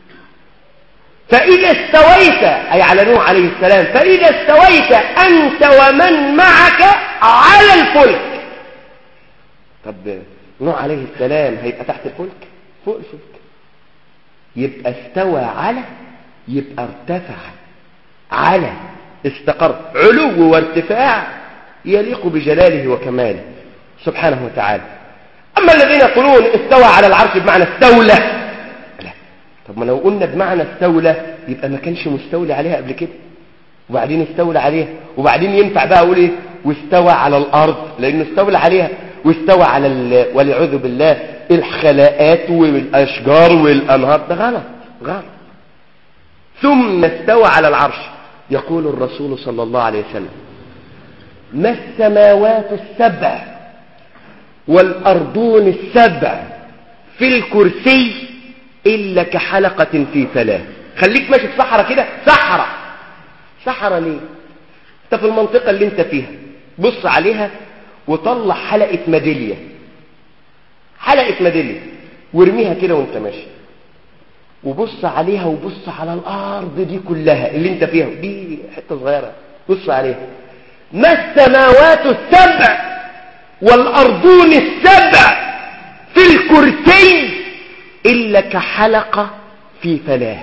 Speaker 3: فإذا استويت أي على نوح عليه السلام فإذا استويت أنت ومن معك على الفلك طب نوح عليه السلام هيبقى تحت الفلك فوق الفلك يبقى استوى على يبقى ارتفع على استقر علو وارتفاع يليق بجلاله وكماله سبحانه وتعالى أما الذين يقولون استوى على العرش بمعنى استولى لا طب ما لو قلنا بمعنى استولى يبقى ما كانش مستولي عليها قبل كده وبعدين استولى عليها وبعدين ينفع بقى اقول ايه واستوى على الارض لانه استولى عليها واستوى على ال... والعياذ بالله الخلاءات والاشجار والانهار ده غلط غلط ثم استوى على العرش يقول الرسول صلى الله عليه وسلم ما السماوات السبع والأرضون السبع في الكرسي إلا كحلقة في فلاة خليك ماشي في صحراء كده صحراء صحراء ليه انت في المنطقة اللي انت فيها بص عليها وطلع حلقة ميدالية حلقة ميدالية وارميها كده وانت ماشي وبص عليها وبص على الأرض دي كلها اللي انت فيها دي حتة صغيرة بص عليها ما السماوات السبع والأرضون السبع في الكرسي إلا كحلقة في فلاه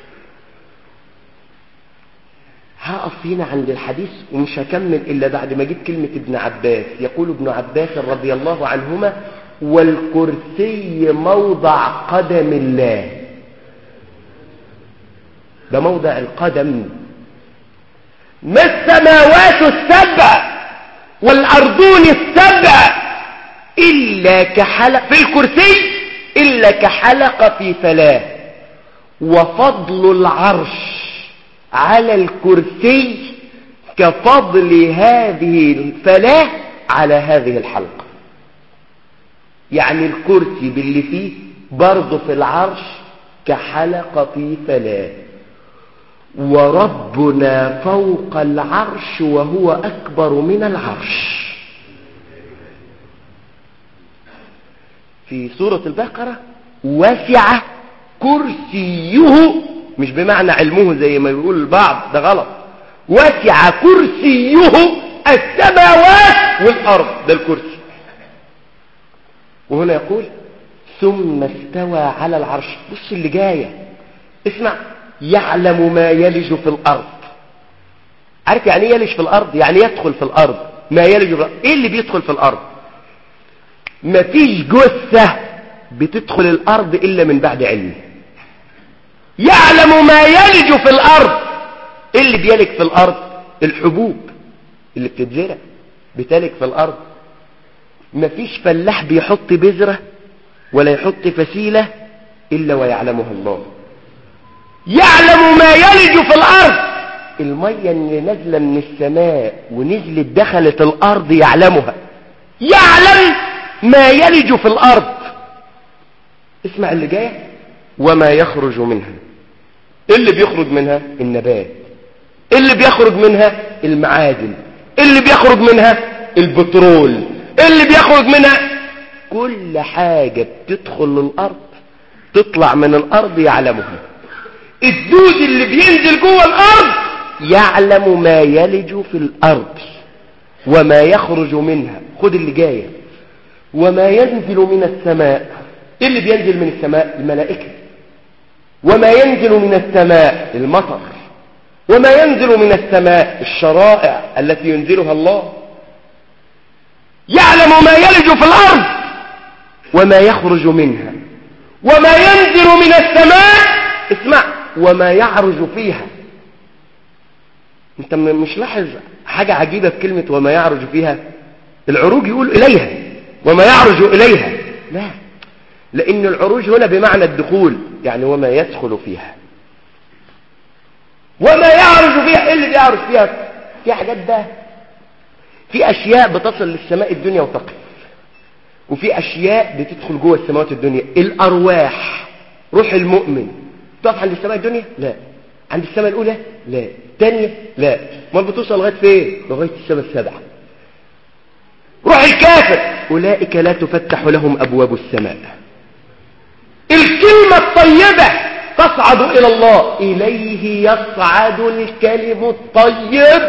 Speaker 3: هقف هنا عند الحديث ومش هكمل إلا بعد ما جيت كلمة ابن عباس يقول ابن عباس رضي الله عنهما والكرسي موضع قدم الله ده موضع القدم ما السماوات السبع والأرضون السبع إلا كحلق في الكرسي إلا كحلقة في فلاة وفضل العرش على الكرسي كفضل هذه الفلاة على هذه الحلقة يعني الكرسي باللي فيه برضه في العرش كحلقة في فلاة وربنا فوق العرش وهو أكبر من العرش في سورة البقرة وسع كرسيه مش بمعنى علمه زي ما يقول البعض ده غلط وسع كرسيه السماوات والأرض ده الكرسي وهنا يقول ثم استوى على العرش بص اللي جاية اسمع يعلم ما يلج في الأرض عارف يعني ايه يلج في الأرض يعني يدخل في الأرض ما يلج في الأرض ايه اللي بيدخل في الأرض مفيش جثة بتدخل الأرض إلا من بعد علم يعلم ما يلج في الأرض ايه اللي بيلج في الأرض الحبوب اللي بتتزرع بتلج في الأرض مفيش فلاح بيحط بذرة ولا يحط فسيلة إلا ويعلمها الله يعلم ما يلج في الأرض المية اللي نازلة من السماء ونزلت دخلت الأرض يعلمها يعلم ما يلج في الأرض اسمع اللي جاي وما يخرج منها اللي بيخرج منها النبات اللي بيخرج منها المعادن اللي بيخرج منها البترول اللي بيخرج منها كل حاجة بتدخل للأرض تطلع من الأرض يعلمها الدود اللي بينزل جوه الأرض يعلم ما يلج في الأرض وما يخرج منها خد اللي جاية وما ينزل من السماء ايه اللي بينزل من السماء الملائكة وما ينزل من السماء المطر وما ينزل من السماء الشرائع التي ينزلها الله يعلم ما يلج في الأرض وما يخرج منها وما ينزل من السماء اسمع وما يعرج فيها انت مش لاحظ حاجة عجيبة في كلمة وما يعرج فيها العروج يقول إليها وما يعرج إليها لا لأن العروج هنا بمعنى الدخول يعني وما يدخل فيها وما يعرج فيها ايه اللي بيعرج فيها في حاجات ده في أشياء بتصل للسماء الدنيا وتقف وفي أشياء بتدخل جوه السماوات الدنيا الأرواح روح المؤمن تقف عند السماء الدنيا لا عند السماء الأولى لا الثانية لا ما بتوصل لغاية فين لغاية السماء السبعة روح الكافر أولئك لا تفتح لهم أبواب السماء الكلمة الطيبة تصعد إلى الله إليه يصعد الكلم الطيب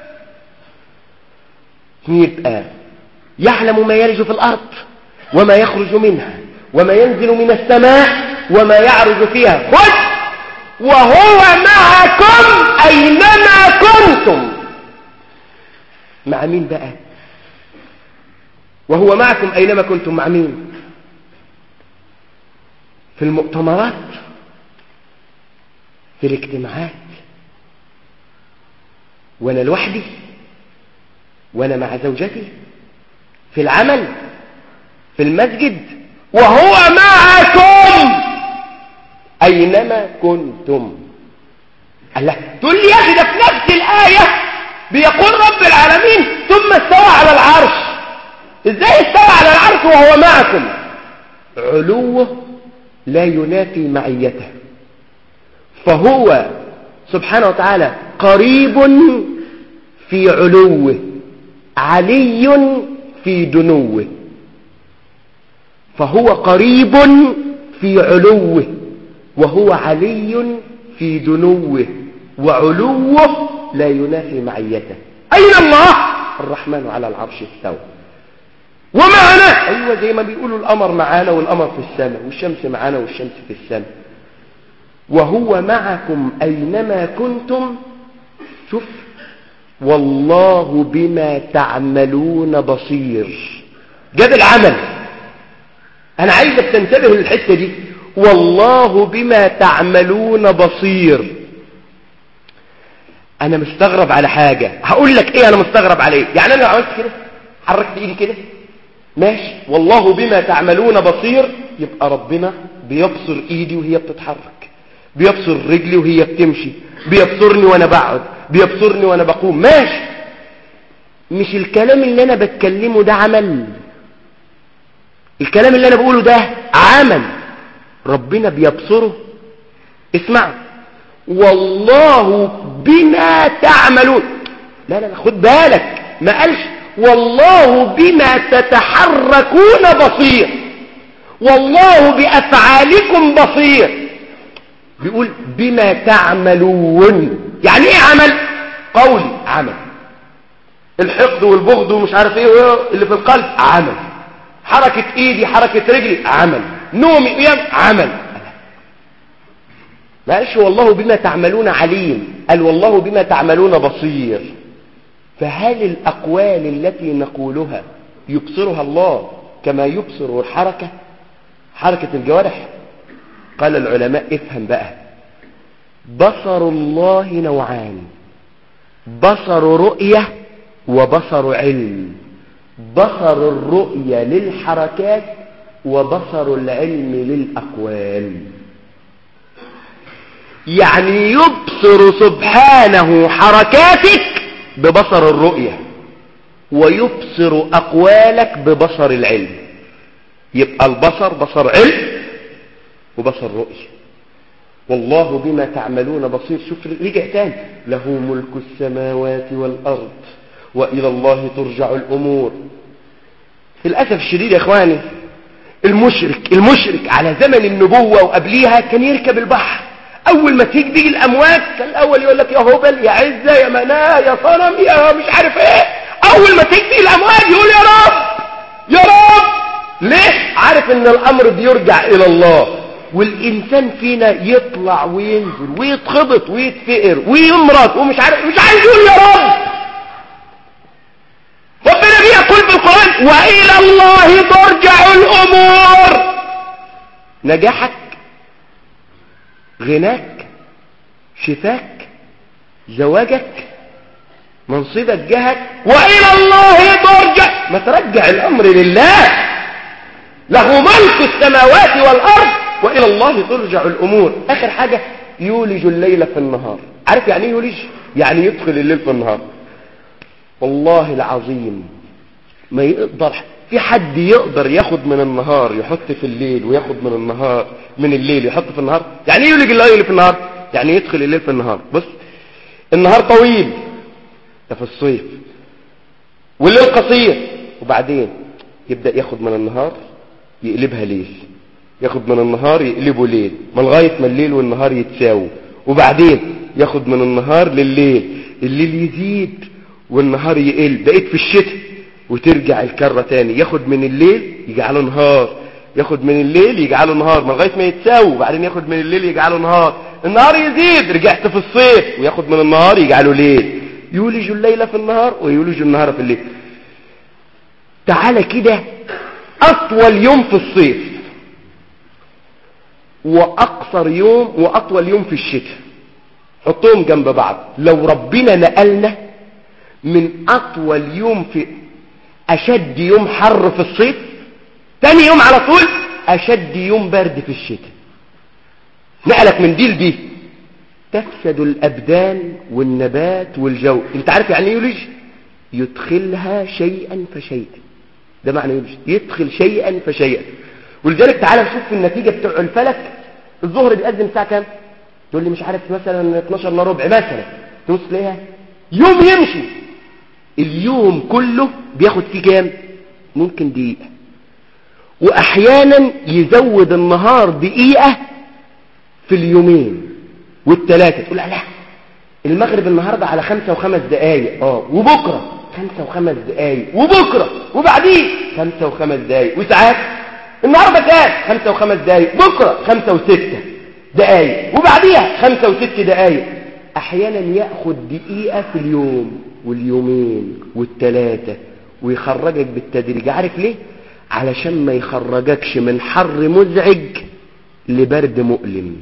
Speaker 3: يبقى يعلم ما يلج في الأرض وما يخرج منها وما ينزل من السماء وما يعرج فيها خذ وهو معكم أينما كنتم مع مين بقى وهو معكم أينما كنتم مع مين في المؤتمرات في الاجتماعات وانا لوحدي وانا مع زوجتي في العمل في المسجد وهو معكم اينما كنتم الله تقول لي يا اخي ده في نفس الايه بيقول رب العالمين ثم استوى على العرش ازاي استوى على العرش وهو معكم علوه لا ينافي معيته فهو سبحانه وتعالى قريب في علوه علي في دنوه فهو قريب في علوه وهو علي في دنوه وعلوه لا ينافي معيته أين الله الرحمن على العرش استوى ومعنا أيوة زي ما بيقولوا القمر معانا والقمر في السماء والشمس معانا والشمس في السماء وهو معكم أينما كنتم شوف والله بما تعملون بصير جاب العمل أنا عايزك تنتبه للحتة دي والله بما تعملون بصير أنا مستغرب على حاجة هقول لك إيه أنا مستغرب عليه يعني أنا لو عملت كده حركت إيدي كده ماشي والله بما تعملون بصير يبقى ربنا بيبصر إيدي وهي بتتحرك بيبصر رجلي وهي بتمشي بيبصرني وانا بقعد بيبصرني وانا بقوم ماشي مش الكلام اللي انا بتكلمه ده عمل الكلام اللي انا بقوله ده عمل ربنا بيبصره اسمع والله بما تعملون لا لا لا خد بالك ما قالش والله بما تتحركون بصير والله بأفعالكم بصير بيقول بما تعملون يعني ايه عمل قولي عمل الحقد والبغض ومش عارف ايه اللي في القلب عمل حركة ايدي حركة رجلي عمل نومي قيام عمل ما قالش والله بما تعملون عليم قال والله بما تعملون بصير فهل الأقوال التي نقولها يبصرها الله كما يبصر الحركة حركة الجوارح قال العلماء افهم بقى بصر الله نوعان بصر رؤية وبصر علم بصر الرؤية للحركات وبصر العلم للأقوال يعني يبصر سبحانه حركاتك ببصر الرؤية ويبصر أقوالك ببصر العلم يبقى البصر بصر علم وبصر رؤية والله بما تعملون بصير شوف رجع تاني له ملك السماوات والأرض وإلى الله ترجع الأمور للأسف الشديد يا إخواني المشرك المشرك على زمن النبوة وقبليها كان يركب البحر أول ما تيجي الأمواج كان الأول يقول لك يا هبل يا عزة يا مناه يا صنم يا مش عارف إيه أول ما تيجي الأمواج يقول يا رب يا رب ليه عارف ان الامر بيرجع الى الله والانسان فينا يطلع وينزل ويتخبط ويتفقر ويمرض ومش عارف مش عايز يقول يا رب ربنا بيقول في القرآن وإلى الله ترجع الأمور نجاحك غناك شفاك زواجك منصبك جهك وإلى الله ترجع ما ترجع الأمر لله له ملك السماوات والأرض وإلى الله ترجع الأمور آخر حاجة يولج الليل في النهار عارف يعني ايه يولج يعني يدخل الليل في النهار والله العظيم ما يقدر في حد يقدر ياخد من النهار يحط في الليل وياخد من النهار من الليل يحط في النهار يعني ايه يولج الليل في النهار يعني يدخل الليل في النهار بص النهار طويل ده في الصيف والليل قصير وبعدين يبدأ ياخد من النهار يقلبها ليل ياخد من النهار يقلبه ليل ما لغاية ما الليل والنهار يتساووا وبعدين ياخد من النهار لليل الليل يزيد والنهار يقل بقيت في الشتاء وترجع الكرة تاني ياخد من الليل يجعله نهار ياخد من الليل يجعله نهار ما لغايه ما يتساووا وبعدين ياخد من الليل يجعله نهار النهار يزيد رجعت في الصيف وياخد من النهار يجعله ليل يولج الليل في النهار ويولج النهار في الليل تعالى كده اطول يوم في الصيف واقصر يوم واطول يوم في الشتاء حطهم جنب بعض لو ربنا نقلنا من اطول يوم في اشد يوم حر في الصيف تاني يوم على طول اشد يوم برد في الشتاء نقلك من دي لدي تفسد الابدان والنبات والجو انت عارف يعني ايه يولج يدخلها شيئا فشيئا ده معنى يولج يدخل شيئا فشيئا ولذلك تعالى نشوف في النتيجة بتوع الفلك الظهر بيقدم الساعة كام تقول لي مش عارف مثلا 12 الا ربع مثلا تبص تلاقيها يوم يمشي اليوم كله بياخد فيه كام ممكن دقيقة واحيانا يزود النهار دقيقة في اليومين والثلاثة تقول لا المغرب النهاردة على خمسة وخمس دقايق اه وبكرة خمسة وخمس دقايق وبكرة وبعديه خمسة وخمس دقايق وساعات النهاردة كام خمسة وخمس دقايق بكرة خمسة وستة دقايق وبعديها خمسة وست دقايق احيانا يأخذ دقيقة في اليوم واليومين والثلاثة ويخرجك بالتدريج عارف ليه علشان ما يخرجكش من حر مزعج لبرد مؤلم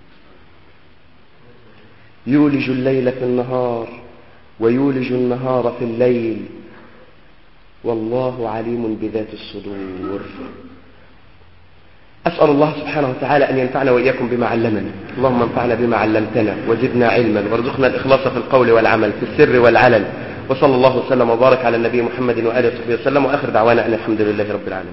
Speaker 3: يولج الليل في النهار ويولج النهار في الليل والله عليم بذات الصدور أسأل الله سبحانه وتعالى أن ينفعنا وإياكم بما علمنا اللهم انفعنا بما علمتنا وزدنا علما وارزقنا الإخلاص في القول والعمل في السر والعلن وصلى الله وسلم وبارك على النبي محمد وآله وصحبه وسلم وآخر دعوانا أن الحمد لله رب العالمين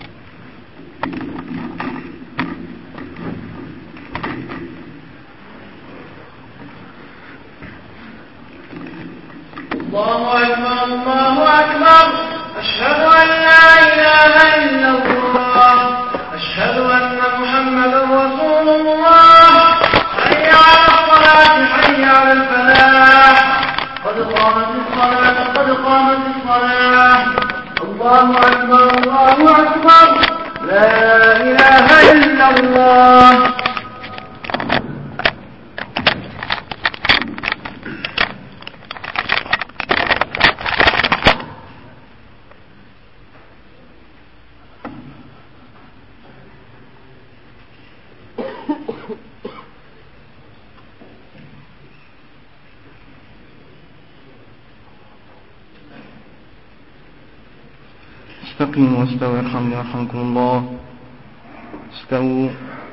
Speaker 2: الله أكبر الله أكبر أشهد أن لا إله إلا الله أشهد أن محمدا رسول الله حي على الصلاة حي على الفلاح قد قامت الصلاة قد قامت الصلاة الله أكبر الله أكبر لا إله إلا الله
Speaker 4: استقيموا واستووا يرحمني يرحمكم الله استووا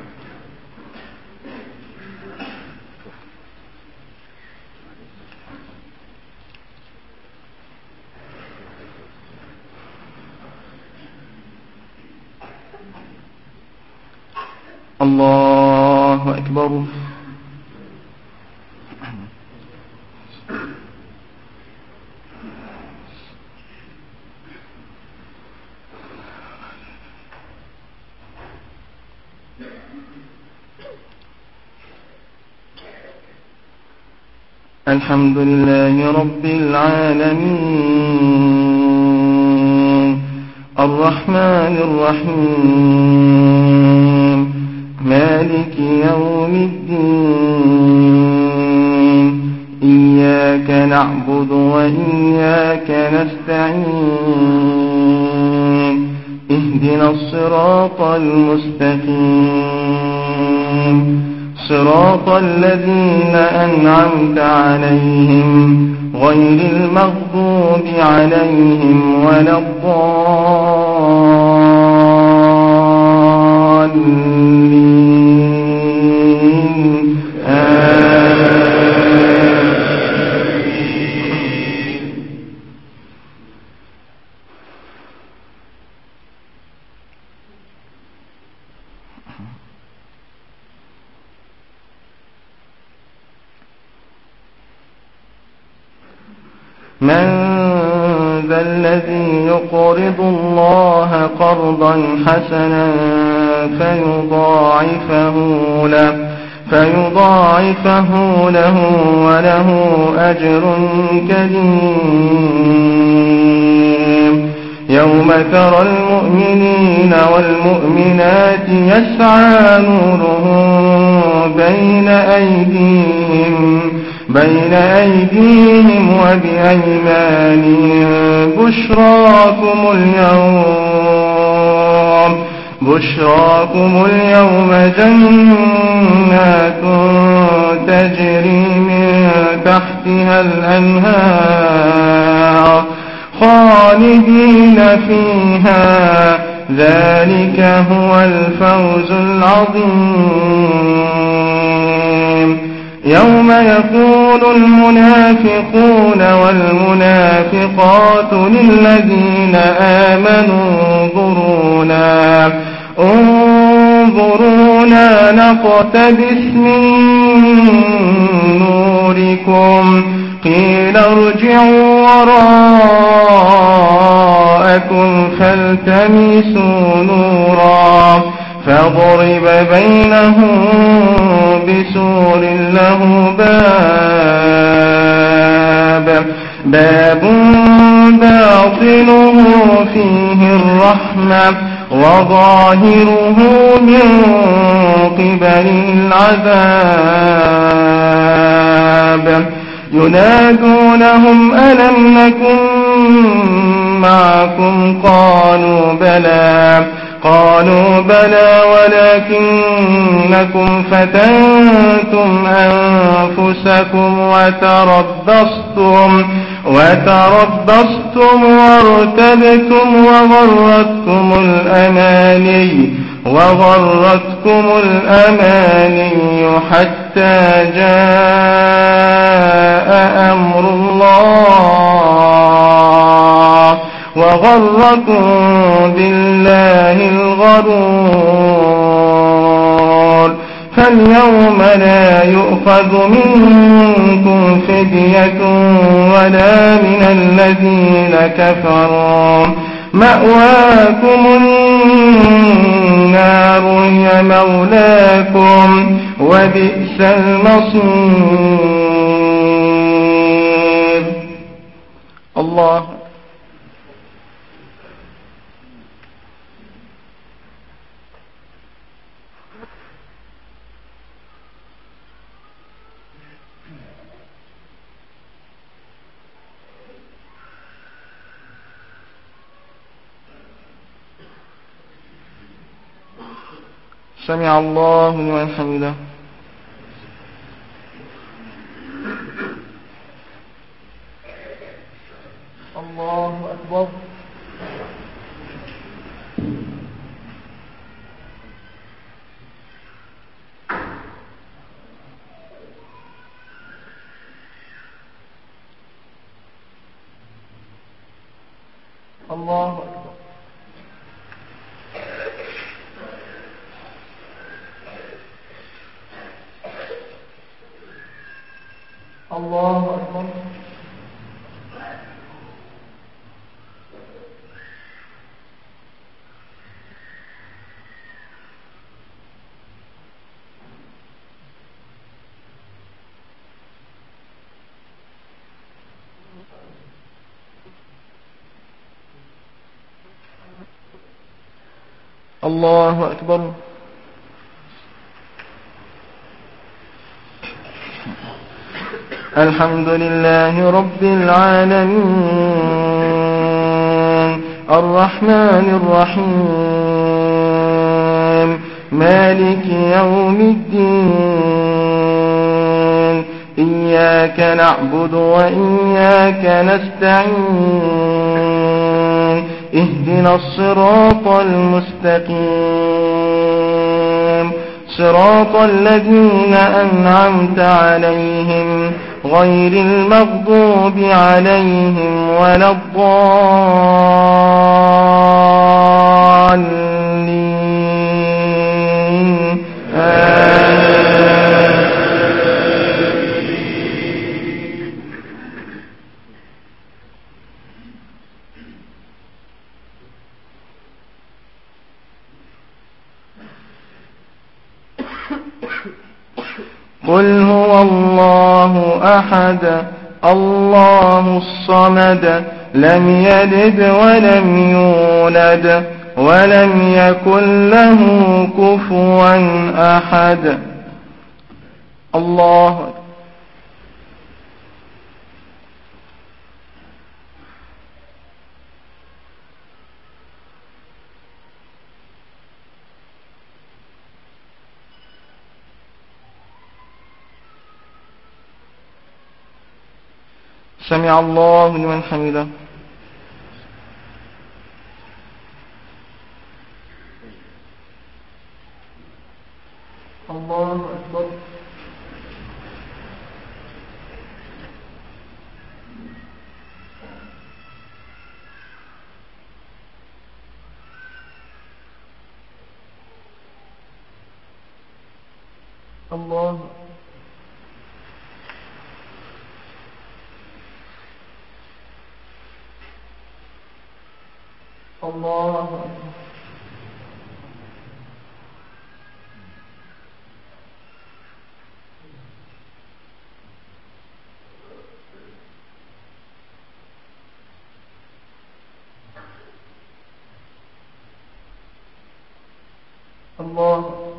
Speaker 4: الله أكبر الحمد لله رب العالمين الرحمن الرحيم مالك يوم الدين إياك نعبد وإياك نستعين اهدنا الصراط المستقيم صراط الذين أنعمت عليهم غير المغضوب عليهم ولا الضالين آمين من ذا الذي يقرض الله قرضا حسنا فيضاعفه له فيضاعفه له وله أجر كريم يوم ترى المؤمنين والمؤمنات يسعى نورهم بين أيديهم بين أيديهم وبأيمانهم بشراكم اليوم بشراكم اليوم جنات تجري من تحتها الأنهار خالدين فيها ذلك هو الفوز العظيم يوم يقول المنافقون والمنافقات للذين آمنوا انظرونا انظرونا نقتبس من نوركم قيل ارجعوا وراءكم فالتمسوا نورا فضرب بينهم بسور له باب باب باطنه فيه الرحمة وظاهره من قبل العذاب ينادونهم ألم نكن معكم قالوا بلى قالوا بلى ولكنكم فتنتم أنفسكم وتربصتم وتربصتم وارتبتم وغرتكم الأماني وغرتكم الأماني حتى جاء أمر الله وغركم بالله الغرور فاليوم لا يؤخذ منكم فدية ولا من الذين كفروا مأواكم النار هي مولاكم وبئس المصير الله سمع الله لمن حمده الله أكبر الله أكبر الله أكبر الله أكبر الحمد لله رب العالمين الرحمن الرحيم مالك يوم الدين إياك نعبد وإياك نستعين اهدنا الصراط المستقيم صراط الذين أنعمت عليهم غير المغضوب عليهم ولا الضالين آمين الله أحد الله الصمد لم يلد ولم يولد ولم يكن له كفوا أحد الله سمع الله لمن حمده الله أكبر الله الله أكبر الله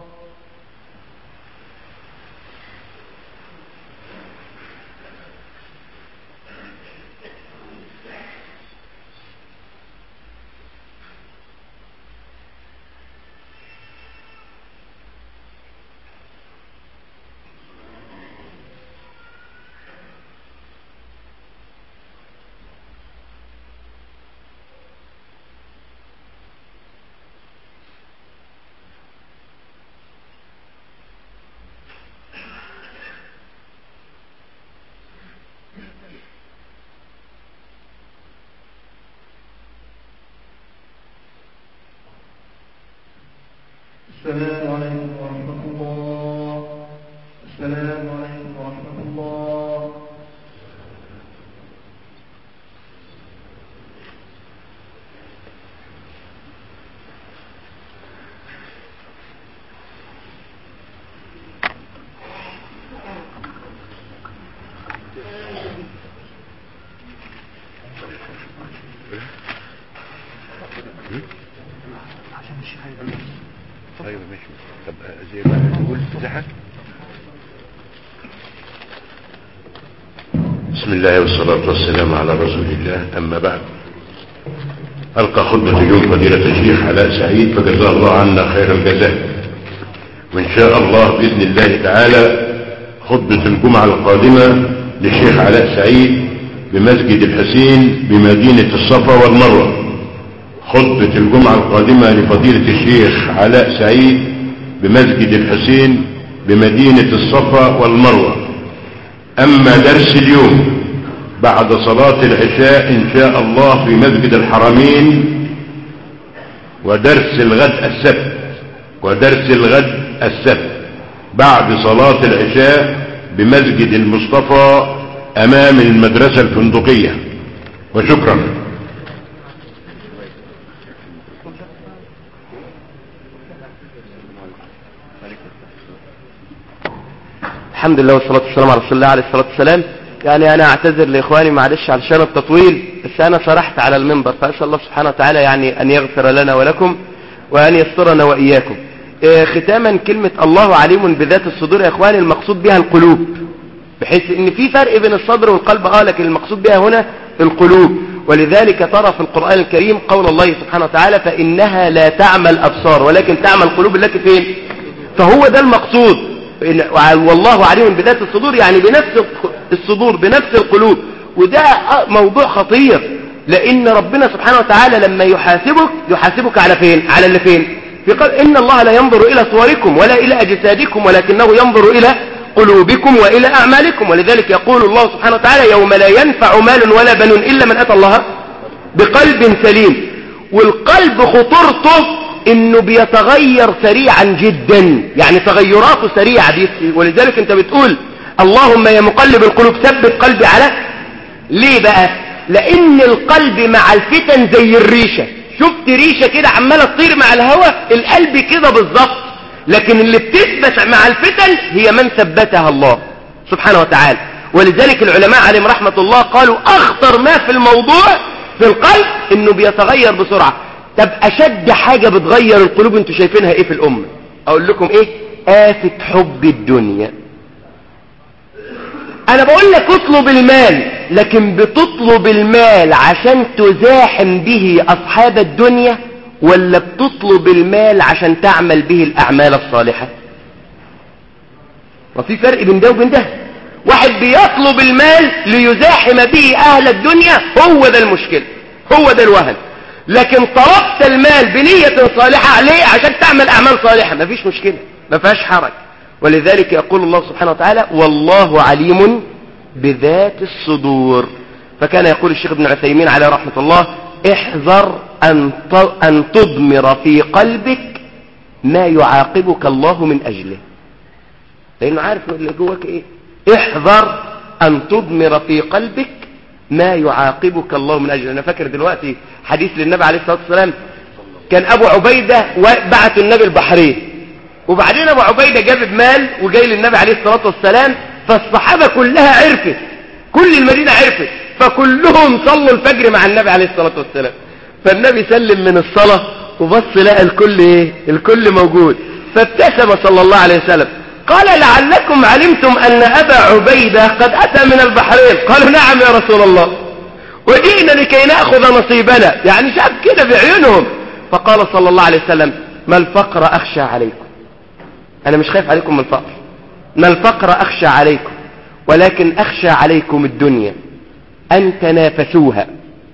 Speaker 4: السلام عليكم ورحمة الله السلام عليكم ورحمة الله
Speaker 1: ايوه ماشي طب زي ما تقول زحف بسم الله والصلاة والسلام على رسول الله أما بعد ألقى خطبة اليوم فضيلة الشيخ علاء سعيد فجزاه الله عنا خير الجزاء وإن شاء الله بإذن الله تعالى خطبة الجمعة القادمة للشيخ علاء سعيد بمسجد الحسين بمدينة الصفا والمروة خطبة الجمعة القادمة لفضيلة الشيخ علاء سعيد بمسجد الحسين بمدينة الصفا والمروة أما درس اليوم بعد صلاة العشاء إن شاء الله في مسجد الحرمين ودرس الغد السبت ودرس الغد السبت بعد صلاة العشاء بمسجد المصطفى أمام المدرسة الفندقية وشكرا
Speaker 3: الحمد لله والصلاة والسلام على رسول الله عليه الصلاة والسلام يعني أنا أعتذر لإخواني معلش علشان التطويل بس أنا شرحت على المنبر فأسأل الله سبحانه وتعالى يعني أن يغفر لنا ولكم وأن يسترنا وإياكم آه، ختاما كلمة الله عليم بذات الصدور يا إخواني المقصود بها القلوب بحيث ان في فرق بين الصدر والقلب اه لكن المقصود بها هنا القلوب ولذلك ترى في القرآن الكريم قول الله سبحانه وتعالى فإنها لا تعمى الأبصار ولكن تعمى القلوب التي فين فهو ده المقصود إن- والله عليم بذات الصدور يعني بنفس الصدور بنفس القلوب وده موضوع خطير لأن ربنا سبحانه وتعالى لما يحاسبك يحاسبك على فين على اللي فين في قال إن الله لا ينظر إلى صوركم ولا إلى أجسادكم ولكنه ينظر إلى قلوبكم وإلى أعمالكم ولذلك يقول الله سبحانه وتعالى يوم لا ينفع مال ولا بنون إلا من أتى الله بقلب سليم والقلب خطورته انه بيتغير سريعا جدا يعني تغيراته سريعة دي ولذلك انت بتقول اللهم يا مقلب القلوب ثبت قلبي على ليه بقى لان القلب مع الفتن زي الريشة شفت ريشة كده عمالة تطير مع الهواء القلب كده بالظبط لكن اللي بتثبت مع الفتن هي من ثبتها الله سبحانه وتعالى ولذلك العلماء عليهم رحمة الله قالوا أخطر ما في الموضوع في القلب إنه بيتغير بسرعة طب أشد حاجة بتغير القلوب انتوا شايفينها إيه في الأمة أقول لكم إيه آفة حب الدنيا أنا بقول لك اطلب المال لكن بتطلب المال عشان تزاحم به أصحاب الدنيا ولا بتطلب المال عشان تعمل به الأعمال الصالحة وفي فرق بين ده وبين ده واحد بيطلب المال ليزاحم به أهل الدنيا هو ده المشكلة هو ده الوهن لكن طلبت المال بنية صالحة عليه عشان تعمل أعمال صالحة مفيش مشكلة ما فيهاش حرج ولذلك يقول الله سبحانه وتعالى والله عليم بذات الصدور فكان يقول الشيخ ابن عثيمين عليه رحمة الله احذر أن أن تضمر في قلبك ما يعاقبك الله من أجله لأنه عارف اللي جواك إيه احذر أن تضمر في قلبك ما يعاقبك الله من أجله أنا فاكر دلوقتي حديث للنبي عليه الصلاة والسلام كان أبو عبيدة بعت النبي البحرين وبعدين أبو عبيدة جاب بمال وجاي للنبي عليه الصلاة والسلام فالصحابة كلها عرفت كل المدينة عرفت فكلهم صلوا الفجر مع النبي عليه الصلاة والسلام فالنبي سلم من الصلاة وبص لقى الكل ايه الكل موجود فابتسم صلى الله عليه وسلم قال لعلكم علمتم أن أبا عبيدة قد أتى من البحرين قالوا نعم يا رسول الله وجئنا لكي نأخذ نصيبنا يعني شاف كده بعيونهم فقال صلى الله عليه وسلم ما الفقر أخشى عليكم أنا مش خايف عليكم من الفقر ما الفقر أخشى عليكم ولكن أخشى عليكم الدنيا أن تنافسوها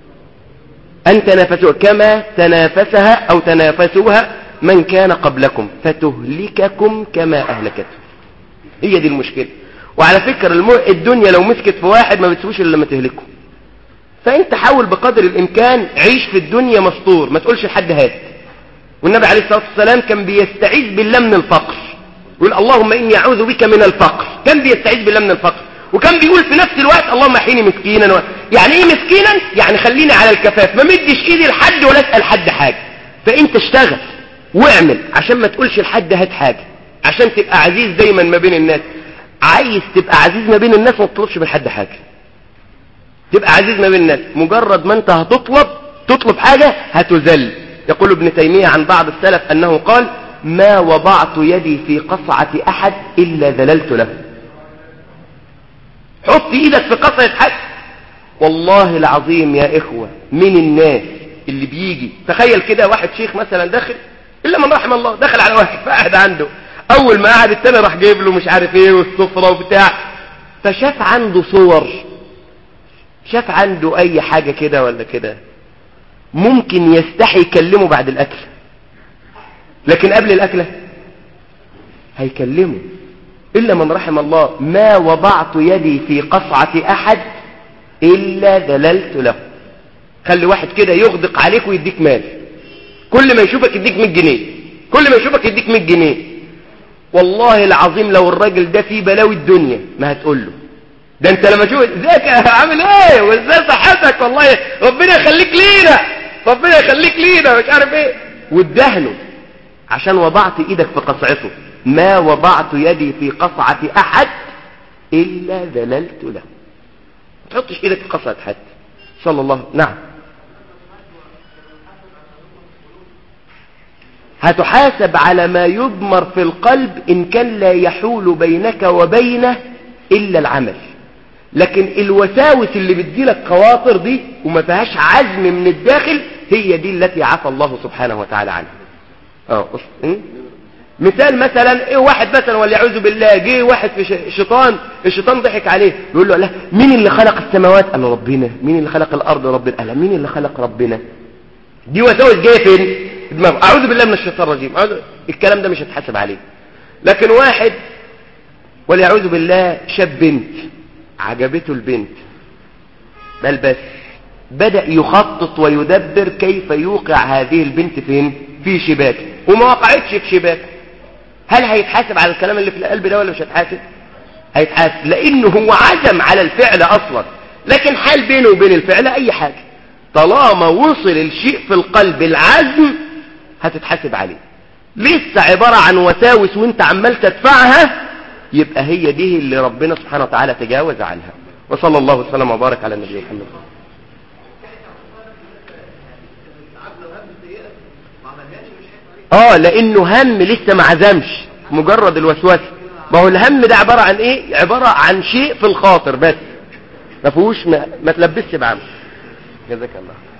Speaker 3: أن تنافسوها كما تنافسها أو تنافسوها من كان قبلكم فتهلككم كما أهلكته هي دي المشكلة وعلى فكرة المو... الدنيا لو مسكت في واحد ما بتسويش إلا لما تهلكه فأنت حاول بقدر الإمكان عيش في الدنيا مستور ما تقولش لحد هات والنبي عليه الصلاة والسلام كان بيستعيذ بالله من الفقر يقول اللهم إني أعوذ بك من الفقر كان بيستعيذ بالله من الفقر وكان بيقول في نفس الوقت اللهم احيني مسكينا و... يعني ايه مسكينا يعني خليني على الكفاف ما مدش ايدي لحد ولا اسال حد حاجه فانت اشتغل واعمل عشان ما تقولش لحد هات حاجه عشان تبقى عزيز دايما ما بين الناس عايز تبقى عزيز ما بين الناس ما تطلبش من حد حاجه تبقى عزيز ما بين الناس مجرد ما انت هتطلب تطلب حاجه هتذل يقول ابن تيميه عن بعض السلف انه قال ما وضعت يدي في قصعه احد الا ذللت له حط ايدك في قصعة حد والله العظيم يا اخوة من الناس اللي بيجي تخيل كده واحد شيخ مثلا داخل الا من رحم الله دخل على واحد فقعد عنده اول ما قعد التاني راح جايب له مش عارف ايه والسفرة وبتاع فشاف عنده صور شاف عنده اي حاجة كده ولا كده ممكن يستحي يكلمه بعد الاكل لكن قبل الاكلة هيكلمه إلا من رحم الله ما وضعت يدي في قصعة أحد إلا ذللت له خلي واحد كده يغدق عليك ويديك مال كل ما يشوفك يديك 100 جنيه كل ما يشوفك يديك 100 جنيه والله العظيم لو الراجل ده فيه بلاوي الدنيا ما هتقول له ده انت لما تشوف ازيك عامل ايه وازاي صحتك والله ربنا يخليك لينا ربنا يخليك لينا مش عارف ايه وادهنه عشان وضعت ايدك في قصعته ما وضعت يدي في قصعة أحد إلا ذللت له ما تحطش إيدك في قصعة حد صلى الله نعم هتحاسب على ما يضمر في القلب إن كان لا يحول بينك وبينه إلا العمل لكن الوساوس اللي بتجيلك خواطر دي وما فيهاش عزم من الداخل هي دي التي عفى الله سبحانه وتعالى عنها اه مثال مثلا ايه واحد مثلا وليعوذ بالله جه واحد في شيطان الشيطان ضحك عليه يقول له لا مين اللي خلق السماوات قال له ربنا مين اللي خلق الارض ربنا قال مين اللي خلق ربنا دي وساوس جايه فين دماغه اعوذ بالله من الشيطان الرجيم الكلام ده مش هتحاسب عليه لكن واحد وليعوذ بالله شاب بنت عجبته البنت بل بس بدأ يخطط ويدبر كيف يوقع هذه البنت فين في شباك وما وقعتش في شباك هل هيتحاسب على الكلام اللي في القلب ده ولا مش هيتحاسب هيتحاسب لانه هو عزم على الفعل اصلا لكن حال بينه وبين الفعل اي حاجة طالما وصل الشيء في القلب العزم هتتحاسب عليه لسه عبارة عن وساوس وانت عمال تدفعها يبقى هي دي اللي ربنا سبحانه وتعالى تجاوز عنها وصلى الله وسلم وبارك على النبي محمد اه لانه هم لسه ما عزمش مجرد الوسوسه ما هو الهم ده عباره عن ايه عباره عن شيء في الخاطر بس ما فيهوش ما, ما تلبسش بعمل جزاك الله